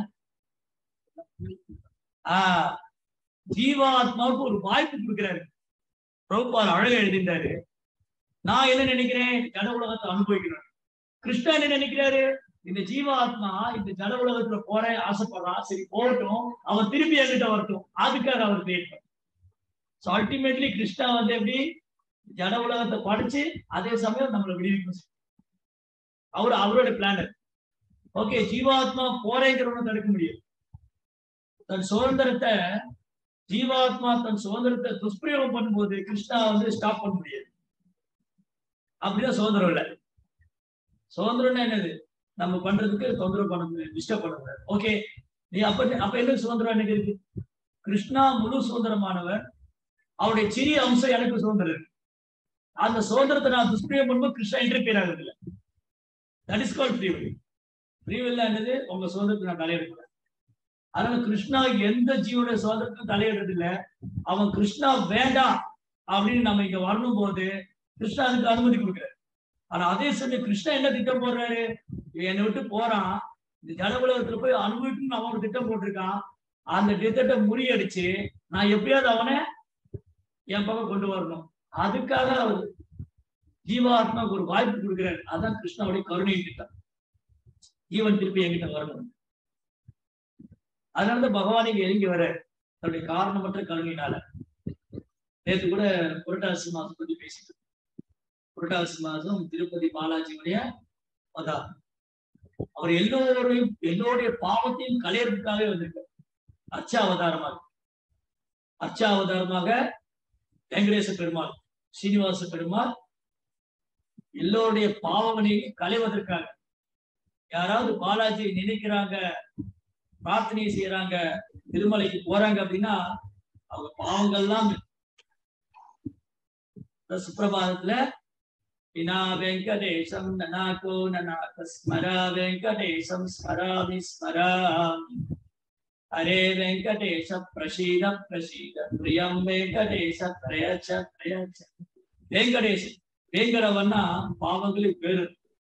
Speaker 1: ஆ, ஜீவாத்மாவுக்கு ஒரு வாய்ப்பு கொடுக்கிறாரு பிரபுபார் அழகா எழுதிட்டாரு நான் என்ன நினைக்கிறேன் ஜட உலகத்தை அனுபவிக்கிறேன் கிருஷ்ணா என்ன நினைக்கிறாரு இந்த ஜீவாத்மா இந்த ஜட உலகத்துல போற ஆசைப்படுறான் சரி போகட்டும் அவன் திருப்பி என்கிட்ட வரட்டும் அதுக்காக அவர் கிரியேட் ஸோ அல்டிமேட்லி கிருஷ்ணா வந்து எப்படி ஜட உலகத்தை படிச்சு அதே சமயம் நம்மளை விடுவிக்கும் அவர் அவரோட பிளானர் ஓகே ஜீவாத்மா போறேங்கிறவங்க தடுக்க முடியாது தன் சுதந்திரத்தை ஜீவாத்மா தன் சுதந்திரத்தை துஷ்பிரயோகம் பண்ணும்போது கிருஷ்ணா வந்து ஸ்டாப் பண்ண முடியாது அப்படிதான் சுதந்திரம் இல்லை சுதந்திரம்னா என்னது நம்ம பண்றதுக்கு தொந்தரவு பண்ண முடியாது டிஸ்டர்ப் பண்ண முடியாது ஓகே நீ அப்ப அப்ப என்ன சுதந்திரம் எனக்கு இருக்கு கிருஷ்ணா முழு சுதந்திரமானவர் அவருடைய சிறிய அம்சம் எனக்கு சுதந்திரம் இருக்கு அந்த சுதந்திரத்தை நான் துஷ்பிரயோகம் பண்ணும்போது கிருஷ்ணா இன்டர்பியர் ஆகுது இல்லை that is call free will free will என்னது உங்க சுதந்திரத்தை நான் தலையெடுக்கிறேன் அதனால கிருஷ்ணா எந்த ஜீவனுடைய சுதந்திரத்தையும் தலையிடுறது இல்ல அவன் கிருஷ்ணா வேண்டாம் அப்படின்னு நம்ம இங்க வரணும் போது கிருஷ்ணா அதுக்கு அனுமதி கொடுக்குறாரு ஆனா அதே சமயம் கிருஷ்ணா என்ன திட்டம் போடுறாரு இவன் என்னை விட்டு போறான் இந்த ஜட உலகத்துல போய் அனுபவிக்கணும்னு அவன் ஒரு திட்டம் போட்டிருக்கான் அந்த திட்டத்தை முறியடிச்சு நான் எப்படியாவது அவனை என் பக்கம் கொண்டு வரணும் அதுக்காக அவர் ஜீவாத்மாவுக்கு ஒரு வாய்ப்பு கொடுக்கிறாரு அதான் கிருஷ்ணாவுடைய கருணை திட்டம் ஜீவன் திருப்பி என்கிட்ட வரணும் அதனாலதான் பகவான் இங்க இறங்கி வர தன்னுடைய காரணமற்ற கருணையினால நேற்று கூட புரட்டாசி மாதம் பத்தி பேசிட்டு இருந்தோம். புரட்டாசி மாதம் திருப்பதி பாலாஜியுடைய அவதாரம் அவர் எல்லோரையும் எல்லோருடைய பாவத்தையும் களையறதுக்காகவே வந்திருக்கார் அர்ச்ச அவதாரமாக அர்ச்ச அவதாரமாக வெங்கடேச பெருமாள் சீனிவாச பெருமாள் எல்லோருடைய பாவனை களைவதற்காக யாராவது பாலாஜி நினைக்கிறாங்க பிரார்த்தனை செய்யறாங்க திருமலைக்கு போறாங்க அப்படின்னா அவங்க பாவங்கள்லாம் இந்த சுப்பிரபாதத்துல வினா வெங்கடேசம் நனாகோ நனாக ஸ்மரா வெங்கடேசம் ஸ்மராமி ஸ்மராமி ஹரே வெங்கடேச பிரசீத பிரசீத பிரியம் வெங்கடேச பிரயச்ச பிரயச்ச வெங்கடேசன் வேங்கடவன்னா பாவங்களுக்கு பேரு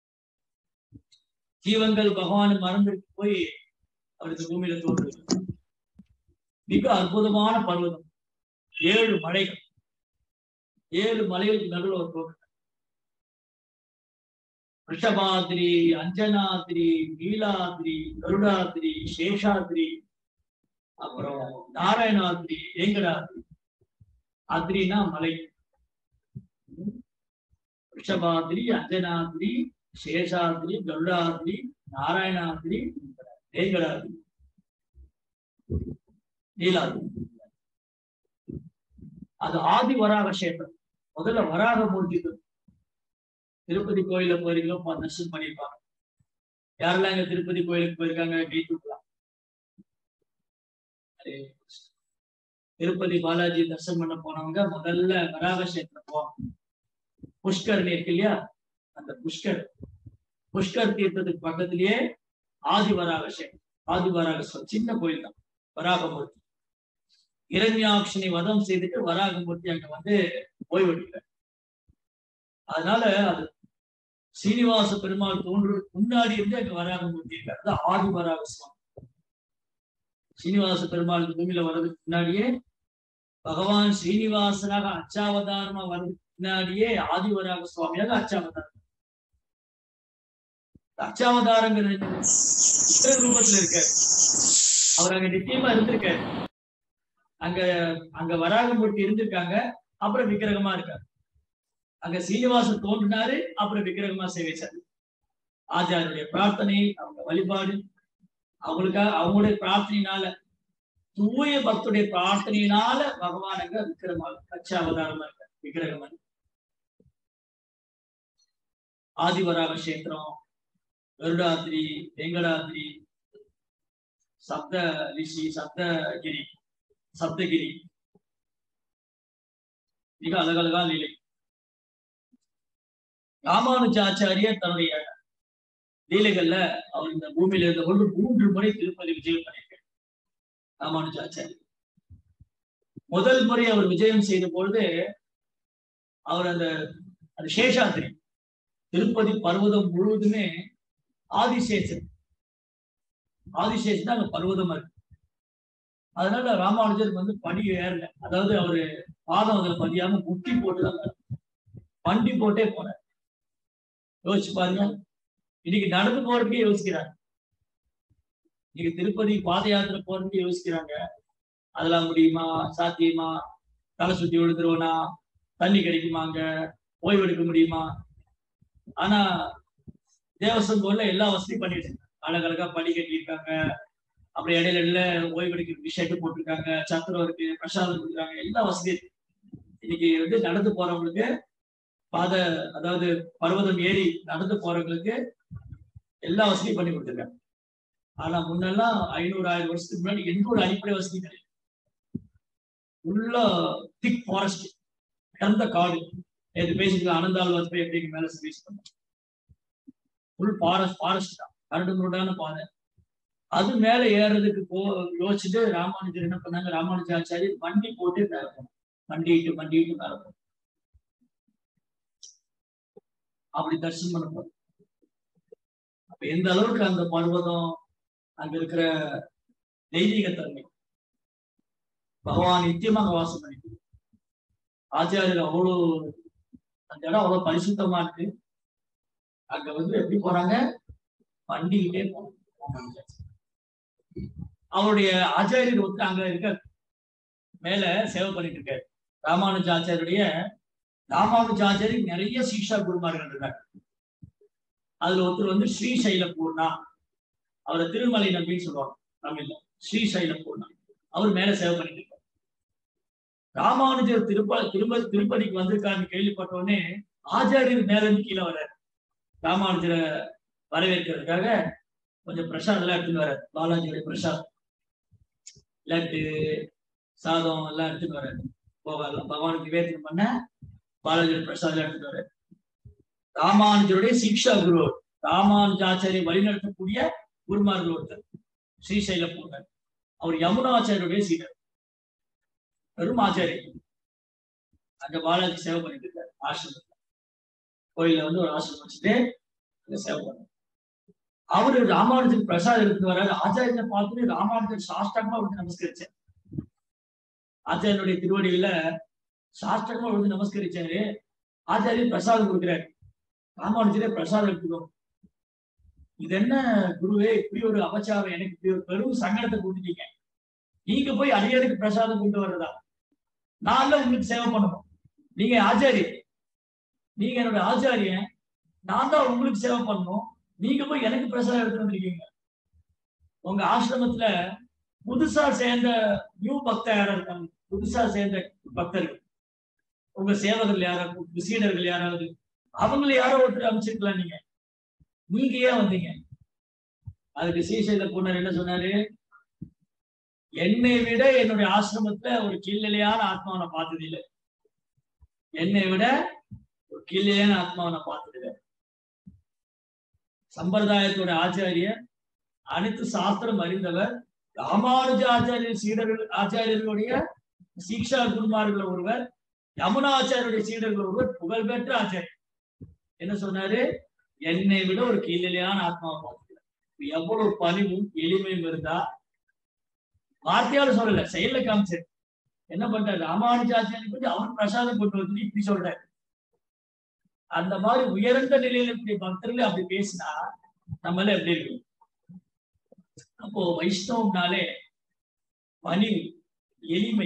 Speaker 1: ஜீவங்கள் பகவான் மறந்து போய் அவருக்கு பூமியில தோன்றுது மிக அற்புதமான பர்வதம் ஏழு மலைகள் ஏழு மலைகளுக்கு நடுவில் ஒரு தோன்றும் ரிஷபாத்ரி அஞ்சனாத்ரி நீலாத்ரி கருடாத்ரி சேஷாத்ரி அப்புறம் நாராயணாத்ரி ஏங்கடாத்ரி அத்ரினா மலை ரிஷபாத்ரி அஞ்சனாத்ரி சேஷாத்ரி கருடாத்ரி நாராயணாத்ரி ஏங்கடாத்ரி நீலாத்ரி அது ஆதி வராக கஷேத்திரம் முதல்ல வராக மூர்த்தி திருப்பதி கோயில போறீங்களோ பா- தரிசனம் பண்ணிருப்பாங்க யாரெல்லாம் இங்க திருப்பதி கோயிலுக்கு போயிருக்காங்க கை தூக்கலாம் ஹரே கிருஷ்ணா. திருப்பதி பாலாஜி தரிசனம் பண்ண போனவங்க முதல்ல வராக கஷேத்திரம் போவாங்க புஷ்கரணி இருக்கு இல்லையா அந்த புஷ்கர் புஷ்கர் தீர்த்தத்துக்கு பக்கத்திலேயே ஆதி வராக கஷேத்திரம் ஆதி வராக ஸ்வ- சின்ன கோயில் தான் வராகமூர்த்தி இரண்யாட்சனை வதம் செய்துட்டு வராகமூர்த்தி அங்க வந்து ஓய்வெடுக்கிறார் அதனால அது சீனிவாச பெருமாள் தோன்றுவதற்கு முன்னாடி இருந்து அங்க வராகமூர்த்தி இருக்காரு அதான் ஆதி வராக சுவாமி சீனிவாச பெருமாள் இந்த பூமியில வர்றதுக்கு முன்னாடியே பகவான் ஸ்ரீனிவாசனாக அச்சாவதாரமா வர்றதுக்கு முன்னாடியே ஆதி வராக சுவாமியாக அச்சாவதாரம் அச்சாவதாரங்கிறது என்ன? இத்தனை ரூபத்துல இருக்காரு அவர் அங்க நிச்சயமா இருந்திருக்காரு அங்க அங்க வராகமூர்த்தி இருந்திருக்காங்க அப்புறம் விக்கிரகமா இருக்காரு அங்க சீனிவாசன் தோன்றினாரு அப்புறம் விக்கிரகமா சேவிச்சாரு ஆச்சாரியருடைய பிரார்த்தனை அவங்க வழிபாடு அவங்களுக்காக அவங்களுடைய பிரார்த்தனையினால தூய பக்துடைய பிரார்த்தனையினால பகவான் அங்க விக்கிரமா கச்சா அவதாரமா இருக்க விக்கிரகமா இருக்கு. ஆதிவராக கஷேத்திரம் கருடாத்ரி வெங்கடாத்ரி சப்த ரிஷி சப்தகிரி சப்தகிரி மிக அழகழகான நிலை ராமானுஜாச்சாரியர் தன்னுடைய லீலைகள்ல அவர் இந்த பூமியில இருந்த பொழுது மூன்று முறை திருப்பதி விஜயம் பண்ணியிருக்கார் ராமானுஜாச்சாரியர் முதல் முறை அவர் விஜயம் செய்த பொழுது அவர் அந்த அந்த சேஷாத்திரி திருப்பதி பர்வதம் முழுவதுமே ஆதிசேஷன் ஆதிசேஷன் தான் அங்க பர்வதமா இருக்கு அதனால ராமானுஜர் வந்து படி ஏறல அதாவது அவரு பாதம் அதுல பதியாம முட்டி போட்டுதான் வர்றாரு. வண்டி போட்டே போறார் யோசிச்சு பாருங்க இன்னைக்கு நடந்து போறதுக்கே யோசிக்கிறாங்க இன்னைக்கு திருப்பதி பாத யாத்திரை போறதுக்கு யோசிக்கிறாங்க அதெல்லாம் முடியுமா சாத்தியமா தலை சுத்தி விழுந்துருவனா தண்ணி கிடைக்குமாங்க ஓய்வு எடுக்க முடியுமா ஆனா தேவஸ்வம் போல எல்லா வசதியும் பண்ணி வச்சிருக்காங்க அழகழகா படி கட்டியிருக்காங்க அப்புறம் இடையில இடையில ஓய்வு எடுக்க ஷெட்டு போட்டிருக்காங்க சத்திரம் இருக்கு பிரசாதம் கொடுக்குறாங்க எல்லா வசதியும் இருக்கு. இன்னைக்கு வந்து நடந்து போறவங்களுக்கு பாத அதாவது பர்வதம் ஏறி நடந்து போறவங்களுக்கு எல்லா வசதியும் பண்ணி கொடுத்துருக்காங்க ஆனா முன்னெல்லாம் ஐநூறு ஆயிரம் வருஷத்துக்கு முன்னாடி எந்த ஒரு அடிப்படை வசதி கிடையாது உள்ள திக் ஃபாரஸ்ட் கடந்த காடு நேற்று பேசிட்டு அனந்தாள் வாஜ்பாய் எப்படி மேல சர்வீஸ் பண்ண ஃபுல் ஃபாரஸ்ட் ஃபாரஸ்ட் தான் கரடு முரடான பாதை அது மேல ஏறுறதுக்கு போ யோசிச்சுட்டு ராமானுஜர் என்ன பண்ணாங்க ராமானுஜாச்சாரி வண்டி போட்டு மேல போனாங்க வண்டிட்டு வண்டிட்டு மேல போனாங்க அப்படி தரிசனம் பண்ண போறோம் அப்ப எந்த அளவுக்கு அந்த பர்வதம் அங்க இருக்கிற தெய்வீக தன்மை பகவான் நித்தியமா அங்க வாசம் பண்ணிட்டு ஆச்சாரியர் அவ்வளவு அந்த இடம் அவ்வளவு பரிசுத்தமா இருக்கு அங்க வந்து எப்படி போறாங்க வண்டிக்கிட்டே போறாங்க அவருடைய ஆச்சாரியர் வந்து அங்க இருக்க மேல சேவை பண்ணிட்டு இருக்காரு ராமானுஜாச்சாரியுடைய ராமானுஜாச்சாரி நிறைய சீஷா குருமார்கள் இருக்காங்க அதுல ஒருத்தர் வந்து ஸ்ரீசைல பூர்ணா அவரை திருமலை நம்பின்னு சொல்லுவாங்க தமிழ்ல ஸ்ரீசைல பூர்ணா அவர் மேல சேவை பண்ணிட்டு இருக்காரு ராமானுஜர் திருப்ப திரும்ப திருப்பதிக்கு வந்திருக்காருன்னு கேள்விப்பட்ட உடனே ஆச்சாரியர் மேல இருந்து கீழே வர்றாரு ராமானுஜரை வரவேற்கிறதுக்காக கொஞ்சம் பிரசாதம் எல்லாம் எடுத்துன்னு வர்றாரு பாலாஜியோட பிரசாதம் லட்டு சாதம் எல்லாம் எடுத்துட்டு வர்றாரு போகலாம் பகவானுக்கு நிவேதனம் பண்ண பாலாஜியோட பிரசாதம் எடுத்துட்டு வர்றாரு ராமானுஜருடைய சிக்ஷா குரு ராமானுஜாச்சாரிய வழிநடத்தக்கூடிய குருமார்கள் ஒருத்தர் ஸ்ரீசைல போனார் அவர் யமுனாச்சாரியருடைய சீடர் பெரும் ஆச்சாரியர் அங்க பாலாஜி சேவை பண்ணிட்டு இருக்காரு ஆசிரமத்தில் கோயில்ல வந்து ஒரு ஆசிரமம் வச்சுட்டு அங்க சேவை பண்ணார் அவரு ராமானுஜன் பிரசாத் எடுத்து வர்றாரு ஆச்சாரியனை பார்த்துட்டு ராமானுஜன் சாஷ்டமா விழுந்து நமஸ்கரிச்சார் ஆச்சாரியனுடைய திருவடியில சாஷ்டமா விழுந்து நமஸ்கரிச்சாரு ஆச்சாரியர் பிரசாதம் கொடுக்குறாரு ராமானுஜரே பிரசாதம் எடுத்துக்கோ இது என்ன குருவே இப்படி ஒரு அபச்சாரம் எனக்கு இப்படி ஒரு பெரும் சங்கடத்தை கொடுத்துட்டீங்க நீங்க போய் அடியாருக்கு பிரசாதம் கொண்டு வர்றதா நான் தான் உங்களுக்கு சேவை பண்ணணும் நீங்க ஆச்சாரி நீங்க என்னோட ஆச்சாரியன் நான் தான் உங்களுக்கு சேவை பண்ணணும் நீங்க போய் எனக்கு பிரசாதம் எடுத்து வந்திருக்கீங்க உங்க ஆசிரமத்துல புதுசா சேர்ந்த நியூ பக்தர் யாரா இருக்காங்க புதுசா சேர்ந்த பக்தர்கள் உங்க சேவகர்கள் யாராவது சீடர்கள் யாராவது அவங்களை யாரோ ஒருத்தர் அமைச்சிருக்கலாம் நீங்க நீங்க ஏன் வந்தீங்க அதுக்கு சீசைல போனார் என்ன சொன்னாரு என்னை விட என்னுடைய ஆசிரமத்துல ஒரு கீழ்நிலையான ஆத்மாவை நான் பார்த்தது இல்லை என்னை விட ஒரு கீழ்நிலையான ஆத்மாவை நான் பார்த்தது இல்லை சம்பிரதாயத்தோட ஆச்சாரியர் அனைத்து சாஸ்திரம் அறிந்தவர் ராமானுஜ ஆச்சாரியர் சீடர்கள் ஆச்சாரியர்களுடைய சீக்ஷா குருமார்கள் ஒருவர் யமுனாச்சாரியருடைய சீடர்கள் ஒருவர் புகழ்பெற்ற ஆச்சாரியர் என்ன சொன்னாரு என்னை விட ஒரு கீழ்நிலையான ஆத்மாவை பார்த்துக்கிறார் எவ்வளவு பணிவும் எளிமையும் இருந்தா வார்த்தையால சொல்லல செயல்ல காமிச்சாரு என்ன பண்றாரு ராமானுஜாச்சாரியன் பத்தி அவர் பிரசாதம் கொண்டு வந்து இப்படி சொல்றாரு அந்த மாதிரி உயர்ந்த நிலையில இருக்கக்கூடிய பக்தர்கள் அப்படி பேசினா நம்மள எப்படி இருக்கும் அப்போ வைஷ்ணவம்னாலே பணிவு எளிமை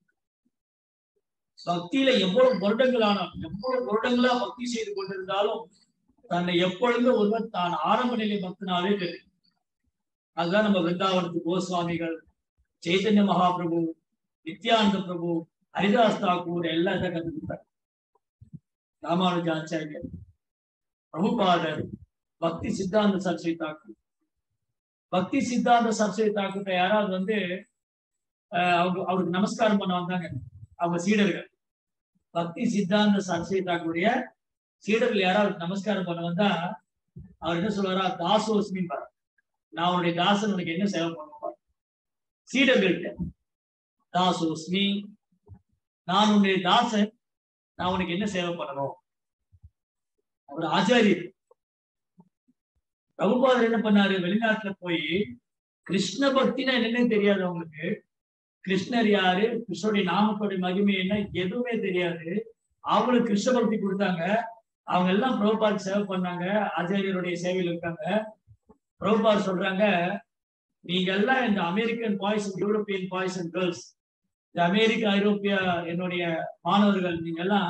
Speaker 1: பக்தியில எவ்வளவு வருடங்கள் ஆனாலும் எவ்வளவு வருடங்களா பக்தி செய்து கொண்டிருந்தாலும் தன்னை எப்பொழுதும் ஒருவர் தான் ஆரம்ப நிலை பக்தனாவே தெரியும் அதுதான் நம்ம விருந்தாவனத்து கோஸ்வாமிகள் சைதன்ய மகாபிரபு நித்யானந்த பிரபு ஹரிதாஸ் தாக்கூர் எல்லாம் இதை கத்துக்கிட்டார் ராமானுஜாச்சாரியர் பிரபுபாதர் பக்தி சித்தாந்த சரஸ்வதி தாக்கூர் பக்தி சித்தாந்த சரஸ்வதி தாக்கூர் யாராவது வந்து அவங்க அவருக்கு நமஸ்காரம் பண்ண வந்தாங்க அவங்க சீடர்கள் பக்தி சித்தாந்த சரஸ்வதி தாக்குடைய சீடர்கள் யாராவது நமஸ்காரம் பண்ண வந்தா அவர் என்ன சொல்றாரா தாசோஸ்மின் பாரு நான் உன்னுடைய தாசன் உனக்கு என்ன சேவை பண்ணுவேன் சீடர்கள்ட்ட தாசோஸ்மி நான் உன்னுடைய தாசன் நான் உனக்கு என்ன சேவை பண்ணணும் அவர் ஆச்சாரியர் பிரபுபாதர் என்ன பண்ணாரு வெளிநாட்டுல போய் கிருஷ்ண பக்தினா என்னன்னு தெரியாது அவங்களுக்கு கிருஷ்ணர் யாரு கிருஷ்ணருடைய நாமத்தோடைய மகிமை என்ன எதுவுமே தெரியாது அவங்களுக்கு கிருஷ்ண பக்தி கொடுத்தாங்க அவங்க எல்லாம் பிரபுபாத் சேவை பண்ணாங்க ஆச்சாரியருடைய சேவையில் இருக்காங்க பிரபுபாத் சொல்றாங்க நீங்க எல்லாம் இந்த American boys European boys and girls இந்த அமெரிக்க ஐரோப்பிய என்னுடைய மாணவர்கள் நீங்க எல்லாம்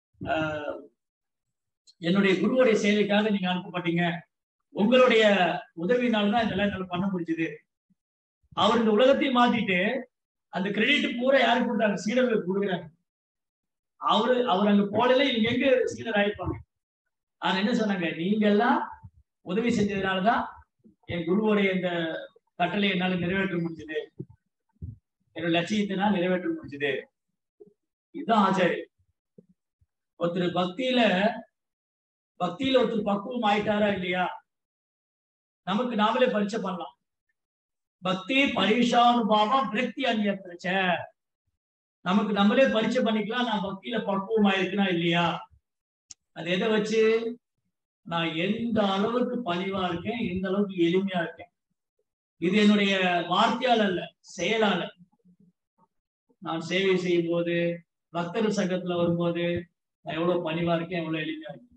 Speaker 1: என்னுடைய குருவுடைய சேவைக்காக நீங்க அனுப்பப்பட்டீங்க உங்களுடைய உதவினால்தான் இதெல்லாம் என்னால பண்ண முடிஞ்சது அவர் இந்த உலகத்தையும் மாத்திட்டு அந்த கிரெடிட் பூரா யாருக்கு கொடுத்தாங்க சீடர்களுக்கு கொடுக்குறாங்க அவரு அவர் அங்க போடல இவங்க எங்க சீடர் ஆயிருப்பாங்க ஆனா என்ன சொன்னாங்க நீங்க எல்லாம் உதவி செஞ்சதுனாலதான் என் குருவோடைய இந்த கட்டளை என்னால நிறைவேற்ற முடிஞ்சது என்னோட லட்சியத்தினால் நிறைவேற்ற முடிஞ்சது இதுதான் ஆச்சாரி ஒருத்தர் பக்தியில பக்தியில ஒருத்தர் பக்குவம் ஆயிட்டாரா இல்லையா நமக்கு நாமளே பரிச்சை பண்ணலாம் பக்தி பரிஷானுபாவம் விரக்தி அந்நியத்திரச்ச நமக்கு நம்மளே பரிச்சை பண்ணிக்கலாம் நான் பக்தியில பக்குவமா இருக்குனா இல்லையா அது எதை வச்சு நான் எந்த அளவுக்கு பணிவா இருக்கேன் எந்த அளவுக்கு எளிமையா இருக்கேன் இது என்னுடைய வார்த்தையால் அல்ல செயலால நான் சேவை செய்யும் போது பக்தர் சங்கத்துல வரும்போது நான் எவ்வளவு பணிவா இருக்கேன் எவ்வளவு எளிமையா இருக்கேன்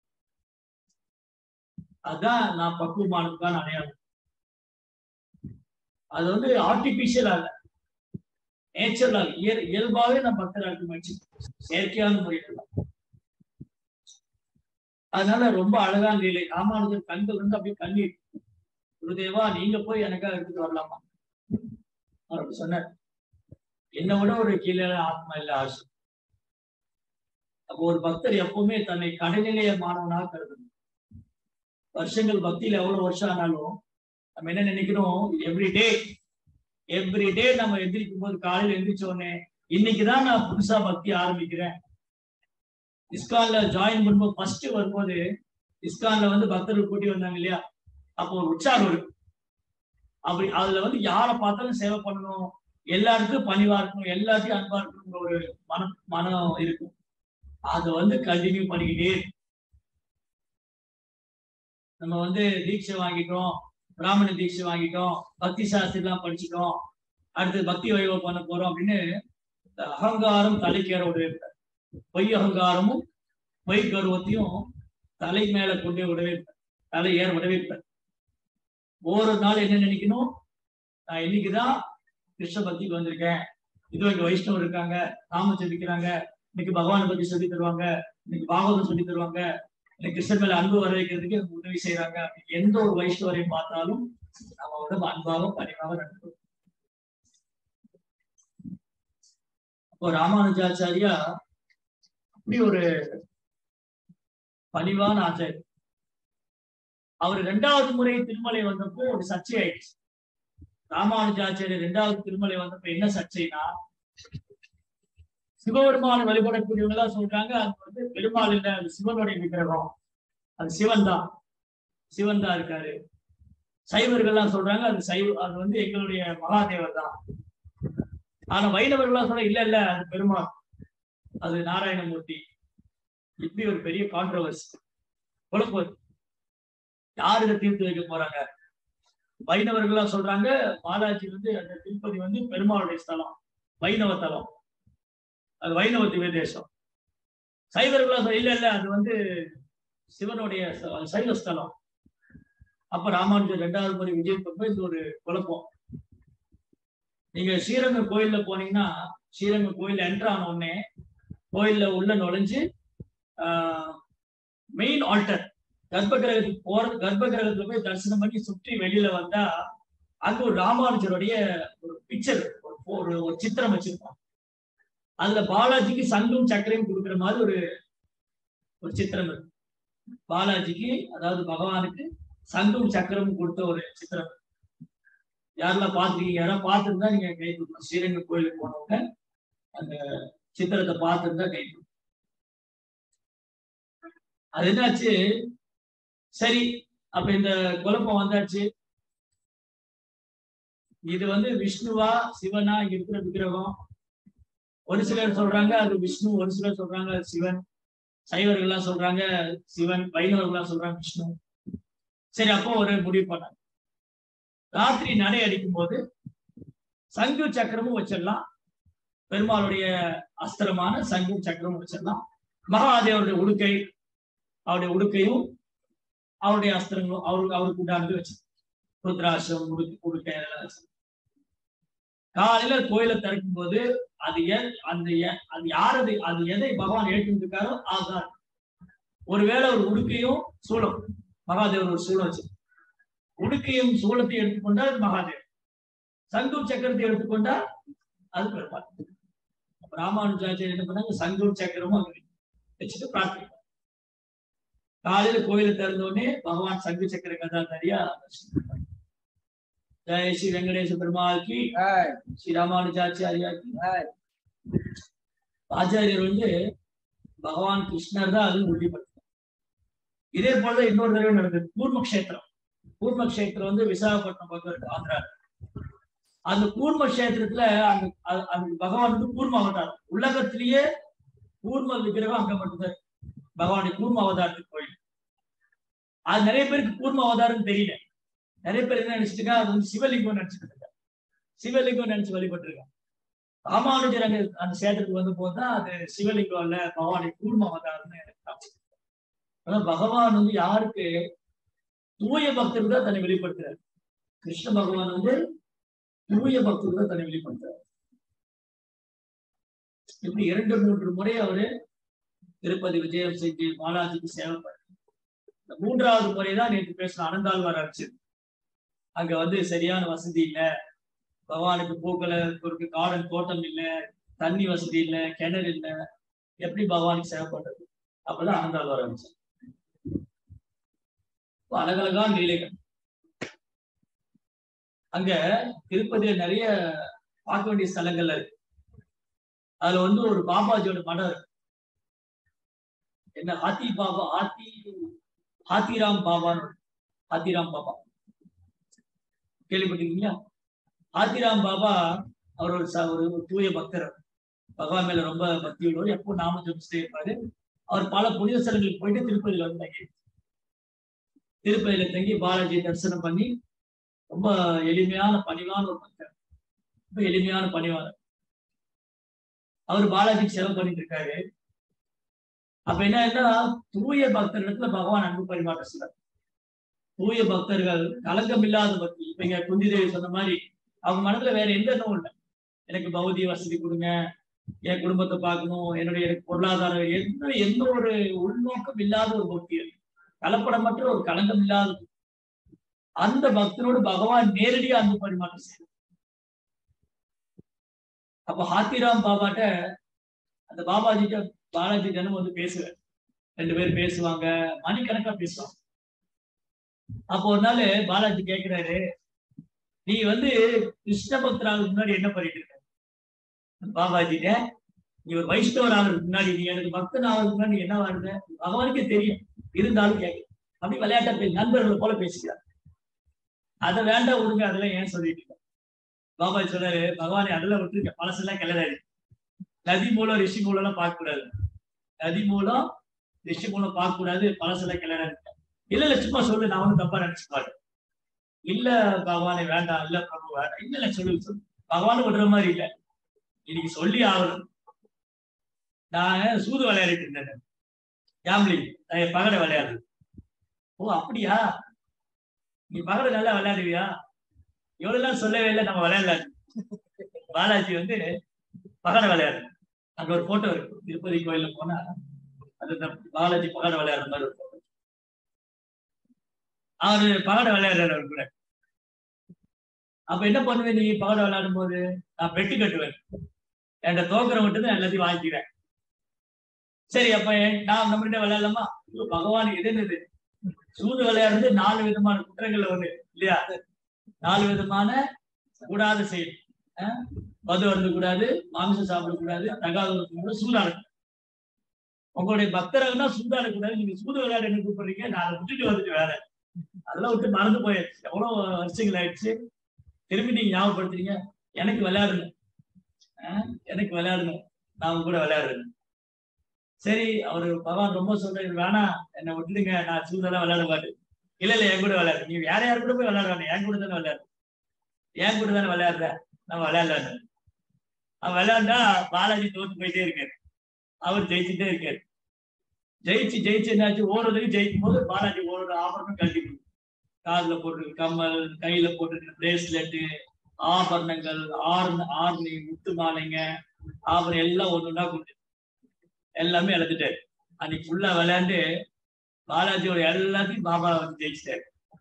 Speaker 1: அதான் நான் பக்குவமானதுதான் அடையாளம் அது வந்து ஆர்டிபிஷியல் அல்ல நேச்சுரலாக இயல் இயல்பாவே நம்ம பக்தராக இருக்க முயற்சி செயற்கையான முறையில் அதனால ரொம்ப அழகான நிலை ராமானுஜர் கண்கள் வந்து அப்படியே கண்ணீர் குருதேவா நீங்க போய் எனக்காக எடுத்துட்டு வரலாமா அவர் அப்படி சொன்னார் என்னை விட ஒரு கீழே ஆத்மா இல்ல ஆசை அப்போ ஒரு பக்தர் எப்பவுமே தன்னை கடைநிலைய மாணவனாக கருதணும் வருஷங்கள் பக்தியில எவ்வளவு வருஷம் ஆனாலும் நம்ம என்ன நினைக்கிறோம் எவ்ரி டே எவ்ரி டே நம்ம எந்திரிக்கும் போது காலையில எந்திரிச்ச உடனே இன்னைக்குதான் நான் புதுசா பக்தி ஆரம்பிக்கிறேன் இஸ்கான்ல ஜாயின் பண்ணும்போது ஃபர்ஸ்ட் வரும்போது இஸ்கான்ல வந்து பக்தர்கள் கூட்டி வந்தாங்க இல்லையா அப்போ ஒரு உற்சாகம் இருக்கு அப்படி அதுல வந்து யாரை பார்த்தாலும் சேவை பண்ணணும் எல்லாருக்கும் பணிவா இருக்கணும் எல்லாத்தையும் அன்பா இருக்கணுங்கிற ஒரு மனம் மனம் இருக்கும் அதை வந்து கண்டினியூ பண்ணிக்கிட்டே இருக்கு. நம்ம வந்து தீட்சை வாங்கிட்டோம் பிராமண தீட்சை வாங்கிட்டோம் பக்தி சாஸ்திரம் படிச்சிட்டோம் அடுத்து பக்தி வைபவம் பண்ண போறோம் அப்படின்னு இந்த அகங்காரம் தலைக்கேற விடவே கூடாது. பொய் அகங்காரமும் பொய் கர்வத்தையும் தலை மேல கொண்டே விடவே கூடாது. தலை ஏற விடவே கூடாது. ஒவ்வொரு நாள் என்ன நினைக்கணும் நான் இன்னைக்குதான் கிருஷ்ண பக்திக்கு வந்திருக்கேன் இதோ இங்க வைஷ்ணவர் இருக்காங்க நாம ஜெபிக்கிறாங்க இன்னைக்கு பகவானை பத்தி சொல்லி தருவாங்க இன்னைக்கு பாகவதம் சொல்லி தருவாங்க இன்னைக்கு கிருஷ்ணன் மேல அன்பு வர வைக்கிறதுக்கு எனக்கு உதவி செய்யறாங்க அப்படின்னு எந்த ஒரு வைஷ்ணவரையும் பார்த்தாலும் நம்ம வந்து அன்பாக பணிவாக நடக்கும் அப்போ ராமானுஜாச்சாரியா அப்படி ஒரு பணிவான ஆச்சாரி அவர் ரெண்டாவது முறை திருமலை வந்தப்போ ஒரு சர்ச்சை ஆயிடுச்சு ராமானுஜாச்சாரியர் ரெண்டாவது திருமலை வந்தப்ப என்ன சர்ச்சைனா சிவபெருமான வழிபடக்கூடியவங்க எல்லாம் சொல்றாங்க அது வந்து பெருமாள் இல்ல அது சிவனுடைய விக்கிரகம் அது சிவன் தான் சிவன் தான் இருக்காரு சைவர்கள்லாம் சொல்றாங்க அது சைவ அது வந்து எங்களுடைய மகாதேவர் தான் ஆனா வைணவர்கள்லாம் சொல்ற இல்ல இல்ல அது பெருமாள் அது நாராயணமூர்த்தி இப்படி ஒரு பெரிய கான்ட்ரவர்சி குழப்பம் யாரு இதை தீர்த்து வைக்க போறாங்க வைணவர்கள்லாம் சொல்றாங்க பாலாஜி வந்து அந்த திருப்பதி வந்து பெருமாளுடைய ஸ்தலம் வைணவ தலம் அது வைணவ திவ்ய தேசம் சைவர்களா சொல்ல இல்ல இல்ல அது வந்து சிவனுடைய ச- அது சைவ ஸ்தலம் அப்ப ராமானுஜர் ரெண்டாவது முறை விஜய் பண்ண இந்த ஒரு குழப்பம் நீங்க ஸ்ரீரங்கம் கோயில்ல போனீங்கன்னா ஸ்ரீரங்கம் கோயில் என்ட்ரு ஆன உடனே கோயில்ல உள்ள நுழைஞ்சு மெயின் ஆல்டர் கர்ப்ப கிரகத்துக்கு போறது கர்ப்ப கிரகத்துல போய் தரிசனம் பண்ணி சுற்றி வெளியில வந்தா அங்க ஒரு ராமானுஜருடைய ஒரு பிக்சர் ஒரு ஒரு சித்திரம் வச்சிருப்பான் அதுல பாலாஜிக்கு சங்கும் சக்கரையும் கொடுக்குற மாதிரி ஒரு ஒரு சித்திரம் இருக்கு பாலாஜிக்கு அதாவது பகவானுக்கு சங்கும் சக்கரமும் கொடுத்த ஒரு சித்திரம் இருக்கு. யாரெல்லாம் பார்த்துருக்கீங்க யாராவது பார்த்துருந்தா நீங்க கை கொடுக்கணும் ஸ்ரீரங்கம் கோயிலுக்கு போனவங்க அந்த சித்திரத்தை பார்த்துருந்தா கை கொடுக்கணும் அது என்னாச்சு சரி அப்ப இந்த குழப்பம் வந்தாச்சு இது வந்து விஷ்ணுவா சிவனா இங்க இருக்கிற விக்கிரகம் ஒரு சிலர் சொல்றாங்க அது விஷ்ணு ஒரு சிலர் சொல்றாங்க அது சிவன் சைவர்கள்லாம் சொல்றாங்க சிவன் வைணவர்கள்லாம் சொல்றாங்க விஷ்ணு சரி அப்போ ஒரு முடிவு பண்ணாங்க ராத்திரி நடை அடிக்கும் போது சங்கு சக்கரமும் வச்சிடலாம் பெருமாளுடைய அஸ்திரமான சங்கும் சக்கரமும் வச்சிடலாம் மகாதேவருடைய உடுக்கை அவருடைய உடுக்கையும் அவருடைய அஸ்திரங்களும் அவருக்கு அவருக்கு உண்டானது வச்சு ருத்ராட்சம் உடுக்கு உடுக்கை அதெல்லாம் வச்சு காலையில கோயிலை திறக்கும் போது அது எ- அந்த எ- அது யாரது அது எதை பகவான் ஏற்றுருக்காரோ அதுதான் ஒருவேளை ஒரு உடுக்கையும் சூலம் மகாதேவர் ஒரு சூலம் வச்சு உடுக்கையும் சூலத்தையும் எடுத்துக்கொண்டா அது மகாதேவர் சங்கம் சக்கரத்தை எடுத்துக்கொண்டா அது பெருமாள் அப்ப ராமானுஜாச்சாரியர் என்ன பண்ணாங்க சங்கம் சக்கரமும் அங்க வச்சுட்டு பிரார்த்தனை காலையில கோயிலை திறந்த உடனே பகவான் சங்கு சக்கர கதாதாரியா ஜெய ஸ்ரீ வெங்கடேச பெருமாள் கி
Speaker 3: Right,
Speaker 1: ஸ்ரீ ராமானுஜாச்சாரியா கி
Speaker 3: right.
Speaker 1: ஆச்சாரியர் வந்து பகவான் கிருஷ்ணர் தான் அது உறுதிப்படுத்தார் இதே போலதான் இன்னொரு தடவை நடந்தது கூர்ம கஷேத்திரம் கூர்ம கஷேத்திரம் வந்து விசாகப்பட்டினம் பக்கம் இருக்கு ஆந்திரா அந்த கூர்ம கஷேத்திரத்துல அந்த அது- அந்த பகவான் வந்து கூர்ம அவதாரம் உலகத்திலேயே கூர்ம விக்கிரகம் அங்க மட்டும்தான் இருக்கு. பகவானுடைய கூர்ம அவதாரத்துக்கு கோயில் அது நிறைய பேருக்கு கூர்ம அவதாரம் தெரியல நிறைய பேர் என்ன நினைச்சிட்டு இருக்காங்க, அது வந்து சிவலிங்கம் நினைச்சிட்டு இருக்காங்க சிவலிங்கம் நினைச்சு வழிபட்டு இருக்காங்க ராமானுஜர் அங்க அந்த சேத்திரத்துக்கு வந்து போதுதான் அது சிவலிங்கம் இல்ல பகவானை கூர்ம அவதாரம்னு எனக்கு காமிச்சிருக்கு. ஆனா பகவான் வந்து யாருக்கு தூய பக்தருக்கு தான் தன்னை வெளிப்படுத்துறாரு கிருஷ்ண பகவான் வந்து தூய பக்தருக்கு தான் தன்னை வெளிப்படுத்துறாரு இப்படி இரண்டு மூன்று முறை அவரு திருப்பதி விஜயம் செஞ்சு பாலாஜிக்கு சேவை பண்ணி இந்த மூன்றாவது முறைதான் நேற்று பேசின அனந்தாழ்வார் ஆச்சு அங்க வந்து சரியான வசதி இல்ல பகவானுக்கு பூக்களை பொறுக்கு கார்டன் தோட்டம் இல்ல தண்ணி வசதி இல்ல கிணறு இல்ல எப்படி பகவானுக்கு சேவை பண்றது அப்பதான் அனந்தாழ்வார் ஆரம்பிச்சு அழகழகான லீலைகள் அங்க திருப்பதியில நிறைய பார்க்க வேண்டிய ஸ்தலங்கள்ல இருக்கு அதுல வந்து ஒரு பாபாஜியோட மடம் இருக்கு என்ன ஹாத்தி பாபா ஹாத்தி ஹாத்திராம் பாபான்னு ஹாத்திராம் பாபா கேள்விப்பட்டிருக்கீங்களா ஹாத்திராம் பாபா அவர் ஒரு ச- ஒரு ஒரு தூய பக்தர் பகவான் மேல ரொம்ப பக்தி உள்ளவர் எப்போ நாம ஜபிச்சுட்டே இருப்பாரு அவர் பல புனித ஸ்தலங்களுக்கு போயிட்டு திருப்பதியில வந்து தங்கி திருப்பதியில தங்கி பாலாஜி தரிசனம் பண்ணி ரொம்ப எளிமையான பணிவான ஒரு பக்தர் ரொம்ப எளிமையான பணிவான அவர் பாலாஜிக்கு சேவை பண்ணிட்டு இருக்காரு அப்ப என்ன ஆயிடுனா தூய பக்தர்களிடத்துல பகவான் அன்பு பரிமாற்றம் செய்றார் தூய பக்தர்கள் கலங்கம் இல்லாத பக்தி இப்ப இங்க குந்தி தேவி சொன்ன மாதிரி அவங்க மனதுல வேற எந்த எண்ணமும் இல்லை எனக்கு பௌதிக வசதி கொடுங்க என் குடும்பத்தை பார்க்கணும் என்னுடைய எனக்கு பொருளாதாரம் எந்த எந்த ஒரு உள்நோக்கம் இல்லாத ஒரு பக்தி அது. கலப்படமற்ற ஒரு களங்கம் இல்லாத பக்தி. அந்த பக்தனோடு பகவான் நேரடியா அன்பு பரிமாற்றம் செய்யும் அப்ப ஹாத்திராம் பாபாட்ட அந்த பாபாஜிட்ட பாலாஜி தினம் வந்து பேசுவார் ரெண்டு பேரும் பேசுவாங்க மணிக்கணக்கா பேசுவாங்க அப்போ ஒரு நாள் பாலாஜி கேக்குறாரு நீ வந்து கிருஷ்ண பக்தராக முன்னாடி என்ன பண்ணிட்டு இருக்க பாபாஜிட்ட நீ ஒரு வைஷ்ணவர் ஆகிறதுக்கு முன்னாடி நீ எனக்கு பக்தன் ஆகிறதுக்கு முன்னாடி நீ என்ன வாழ்ந்த பகவானுக்கே தெரியும் இருந்தாலும் கேட்க அப்படி விளையாட்டா பேசி நண்பர்களை போல பேசுகிறார் அதை வேண்டாம் விடுங்க அதெல்லாம் ஏன் சொல்லிட்டு இருக்க பாபாஜி சொல்றாரு பகவானை அதெல்லாம் விட்டுருக்க பழசெல்லாம் கிளறாரு நதி மூலம் ரிஷி மூலம் எல்லாம் பார்க்க கூடாது நதி மூலம் ரிஷி மூலம் பார்க்க கூடாது பழசெல்லாம் கிளறாரு இல்ல இல்ல சும்மா சொல்லு நான் ஒன்றும் தப்பா நினைச்சுப்பாரு இல்ல பகவானை வேண்டாம் இல்ல பிரபு வேண்டாம் இல்ல இல்ல சொல்லு சொல்லு பகவான் விடுற மாதிரி இல்ல இன்னைக்கு சொல்லி ஆகணும் நான் சூது விளையாடிட்டு இருந்தேன் கேம்லிங் பகடை விளையாடு ஓ அப்படியா நீ பகடை நல்லா விளையாடுவியா எவ்வளவு நாள் சொல்லவே இல்லை நம்ம விளையாடலாம் பாலாஜி வந்து பகடை விளையாடு அங்க ஒரு போட்டோ இருக்கு திருப்பதி கோயில்ல போனா அது இந்த பாலாஜி பகடை விளையாடுற மாதிரி ஒரு photo. அவரு பகடை விளையாடுறாரு அவர் கூட அப்ப என்ன பண்ணுவேன் நீ பகடை விளையாடும் போது நான் பெட்டு கட்டுவேன் என்கிட்ட தோக்குற மட்டும் தான் எல்லாத்தையும் வாங்கிக்கிறேன் சரி அப்ப என்- நான் நம்மகிட்ட விளையாடலாமா ஐயோ, பகவான் இது என்னது சூது விளையாடுறது நாலு விதமான குற்றங்கள்ல ஒண்ணு இல்லையா நாலு விதமான கூடாத செயல் அஹ், மது அருந்த கூடாது மாமிசம் சாப்பிடக்கூடாது தகாத கூடாது சூதாடக்கூடாது உங்களுடைய பக்தர்கள்னா சூதாடக்கூடாது நீங்க சூது விளையாட என்ன கூப்பிடுறீங்க நான் அதை விட்டுட்டு வந்துட்டு வேற அதெல்லாம் விட்டு மறந்து போயாச்சு எவ்வளவு வருஷங்கள் ஆயிடுச்சு திரும்பி நீங்க ஞாபகப்படுத்துறீங்க எனக்கு விளையாடணும் அஹ், எனக்கு விளையாடணும் நான் உங்க கூட விளையாடுறேன் சரி அவரு பகவான் ரொம்ப சொல்றாரு வேணாம் என்னை விட்டுடுங்க நான் சூதெல்லாம் விளையாட மாட்டேன் இல்ல இல்ல என் கூட விளையாடு நீ வேற யார் கூட போய் விளையாட வேண்டாம் என் கூட தானே விளையாடு என் கூட தானே விளையாடுற நம்ம விளையாடலாம் அவன் விளையாண்டா பாலாஜி தோத்து போயிட்டே இருக்காரு அவர் ஜெயிச்சுட்டே இருக்காரு ஜெயிச்சு ஜெயிச்சு என்னாச்சு ஓடுறதுக்கு ஜெயிக்கும் போது பாலாஜி ஓடுற ஆபரணம் கழட்டி கொடுக்கும். காதுல போட்டிருக்க கம்மல் கையில போட்டிருக்க பிரேஸ்லெட்டு ஆபரணங்கள் ஆர்ன ஆர்னி முத்து மாலைங்க ஆபரணம் எல்லாம் ஒண்ணு ஒண்ணா கொடுத்து எல்லாமே இழந்துட்டாரு அன்னைக்கு ஃபுல்லா விளையாண்டு பாலாஜியோட எல்லாத்தையும் பாபா வந்து ஜெயிச்சிட்டாரு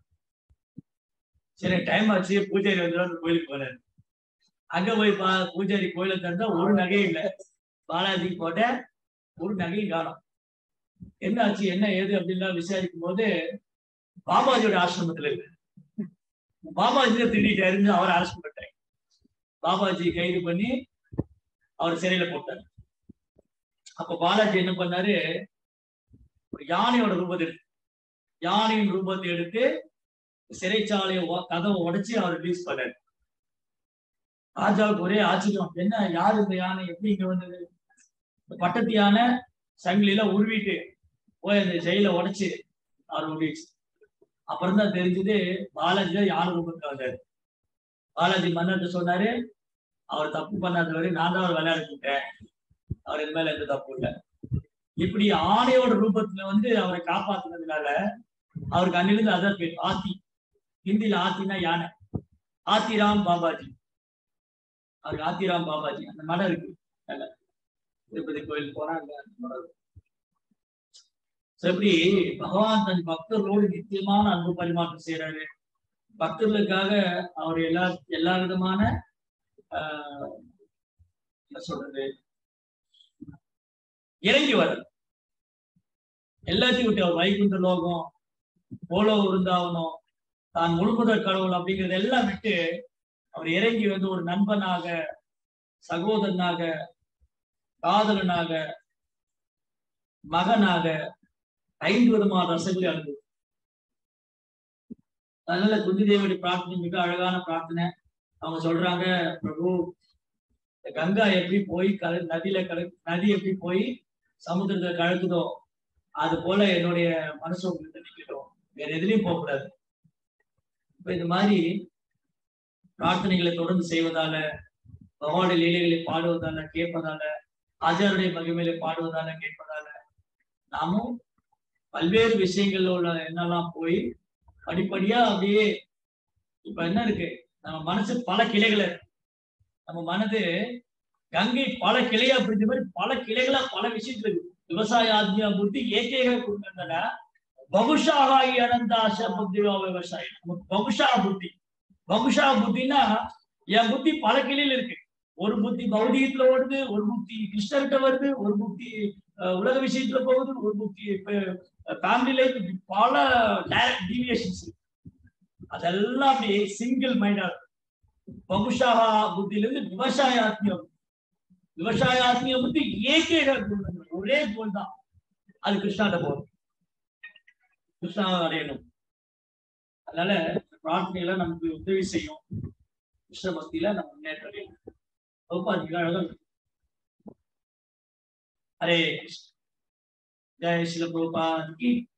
Speaker 1: சரி டைம் ஆச்சு பூஜாரி வந்து கோயிலுக்கு போறாரு அங்க போய் பா பூஜாரி கோயில திறந்தா ஒரு நகையும் இல்லை பாலாஜிக்கு போட்ட ஒரு நகையும் காணும் என்ன ஆச்சு என்ன ஏது அப்படின்லாம் விசாரிக்கும் போது பாபாஜியோட ஆசிரமத்துல இருக்கு பாபாஜி திருடிட்டாருன்னு அவர் அரெஸ்ட் பண்ணிட்டாங்க பாபாஜி கைது பண்ணி அவர் சிறையில போட்டார் அப்ப பாலாஜி என்ன பண்ணாரு ஒரு யானையோட ரூபத்தை எடுத்து யானையின் ரூபத்தை எடுத்து சிறைச்சாலையை ஒ- கதவை உடைச்சு அவர் ரிலீஸ் பண்ணாரு ராஜாவுக்கு ஒரே ஆச்சரியம் என்ன யாரு இந்த யானை எப்படி இங்க வந்தது இந்த பட்டத்து யானை சங்கிலியில உருவிட்டு போய் அந்த ஜெயில உடைச்சு அவர் ஓடிடுச்சு அப்புறம் தான் தெரிஞ்சது பாலாஜி தான் யானை ரூபத்துல வந்தாரு பாலாஜி மன்னர்கிட்ட சொன்னாரு அவர் தப்பு பண்ணாதவரை நான் தான் அவர் விளையாட கூட்டேன் அவர் இது மேல எந்த தப்பு இல்லை இப்படி ஆணையோட ரூபத்துல வந்து அவரை காப்பாத்துனதுனால அவருக்கு அன்னிலிருந்து அதான் பேர் ஆத்தி ஹிந்தியில ஆத்தினா யானை ஆத்திராம் பாபாஜி அவருக்கு ஆத்திராம் பாபாஜி அந்த மடம் இருக்கு மேல. திருப்பதி கோயில் போனா அங்க நடக்கும். So, இப்படி பகவான் தன் பக்தர்களோடு நித்தியமான அன்பு பரிமாற்றம் செய்யறாரு பக்தர்களுக்காக அவர் எல்லா எல்லா விதமான ஆஹ், என்ன சொல்றது இறங்கி வர எல்லாத்தையும் விட்டு அவர் வைகுண்ட லோகம் போலோ விருந்தாவனம் தான் முழுமுதற் கடவுள் அப்படிங்கறது எல்லாம் விட்டு அவர் இறங்கி வந்து ஒரு நண்பனாக சகோதரனாக காதலனாக மகனாக ஐந்து விதமான ரசங்களை அனுபவி அதனால குந்தி தேவியுடைய பிரார்த்தனை மிக அழகான பிரார்த்தனை அவங்க சொல்றாங்க பிரபு இந்த கங்கா எப்படி போய் கல நதியில கல நதி எப்படி போய் சமுத்திரத்துல கலக்குதோ அது போல என்னுடைய மனசு உங்களுக்கு நிக்கட்டும் வேற எதுலயும் போக கூடாது இப்ப இந்த மாதிரி பிரார்த்தனைகளை தொடர்ந்து செய்வதால பகவானுடைய லீலைகளை பாடுவதால கேட்பதால ஆச்சாருடைய மகிமையில பாடுவதால கேட்பதால நாமும் பல்வேறு விஷயங்கள்ல உள்ள என்னெல்லாம் போய் படிப்படியா அப்படியே இப்ப என்ன இருக்கு நம்ம மனசு பல கிளைகள் இருக்கு நம்ம மனது கங்கை பல கிளையா பிடிச்ச மாதிரி பல கிளைகளா பல விஷயத்துல இருக்கு விவசாய ஆத்மியா புத்தி ஏகேக கொடுக்கறதுல பகுஷாகி அனந்தாச புத்திவா விவசாயம் நமக்கு பகுஷா புத்தி பகுஷா புத்தினா என் புத்தி பல கிளையில இருக்கு ஒரு புத்தி பௌதிகத்துல ஓடுது ஒரு புத்தி கிருஷ்ணர்கிட்ட வருது ஒரு புத்தி அஹ், உலக விஷயத்துல போகுது ஒரு புத்தி ஃபேமிலி லைஃப் பல டீவியேஷன்ஸ் அதெல்லாம் அப்படியே சிங்கிள் மைண்டா பகுஷாகா புத்தியில இருந்து விவசாய ஆத்மியம் விவசாய ஆத்மியம் புத்தி ஏகேக குணங்கள் ஒரே கோல் தான் அது கிருஷ்ணாட்ட போகும் கிருஷ்ணா அடையணும் அதனால இந்த பிரார்த்தனையில நமக்கு உதவி செய்யும் கிருஷ்ண பக்தியில நம்ம முன்னேற்றம் அடையணும் ரொம்ப அதிக அழகா இருக்கு. ஹரே கிருஷ்ண ஜெய் சில பிரபுபாத் கி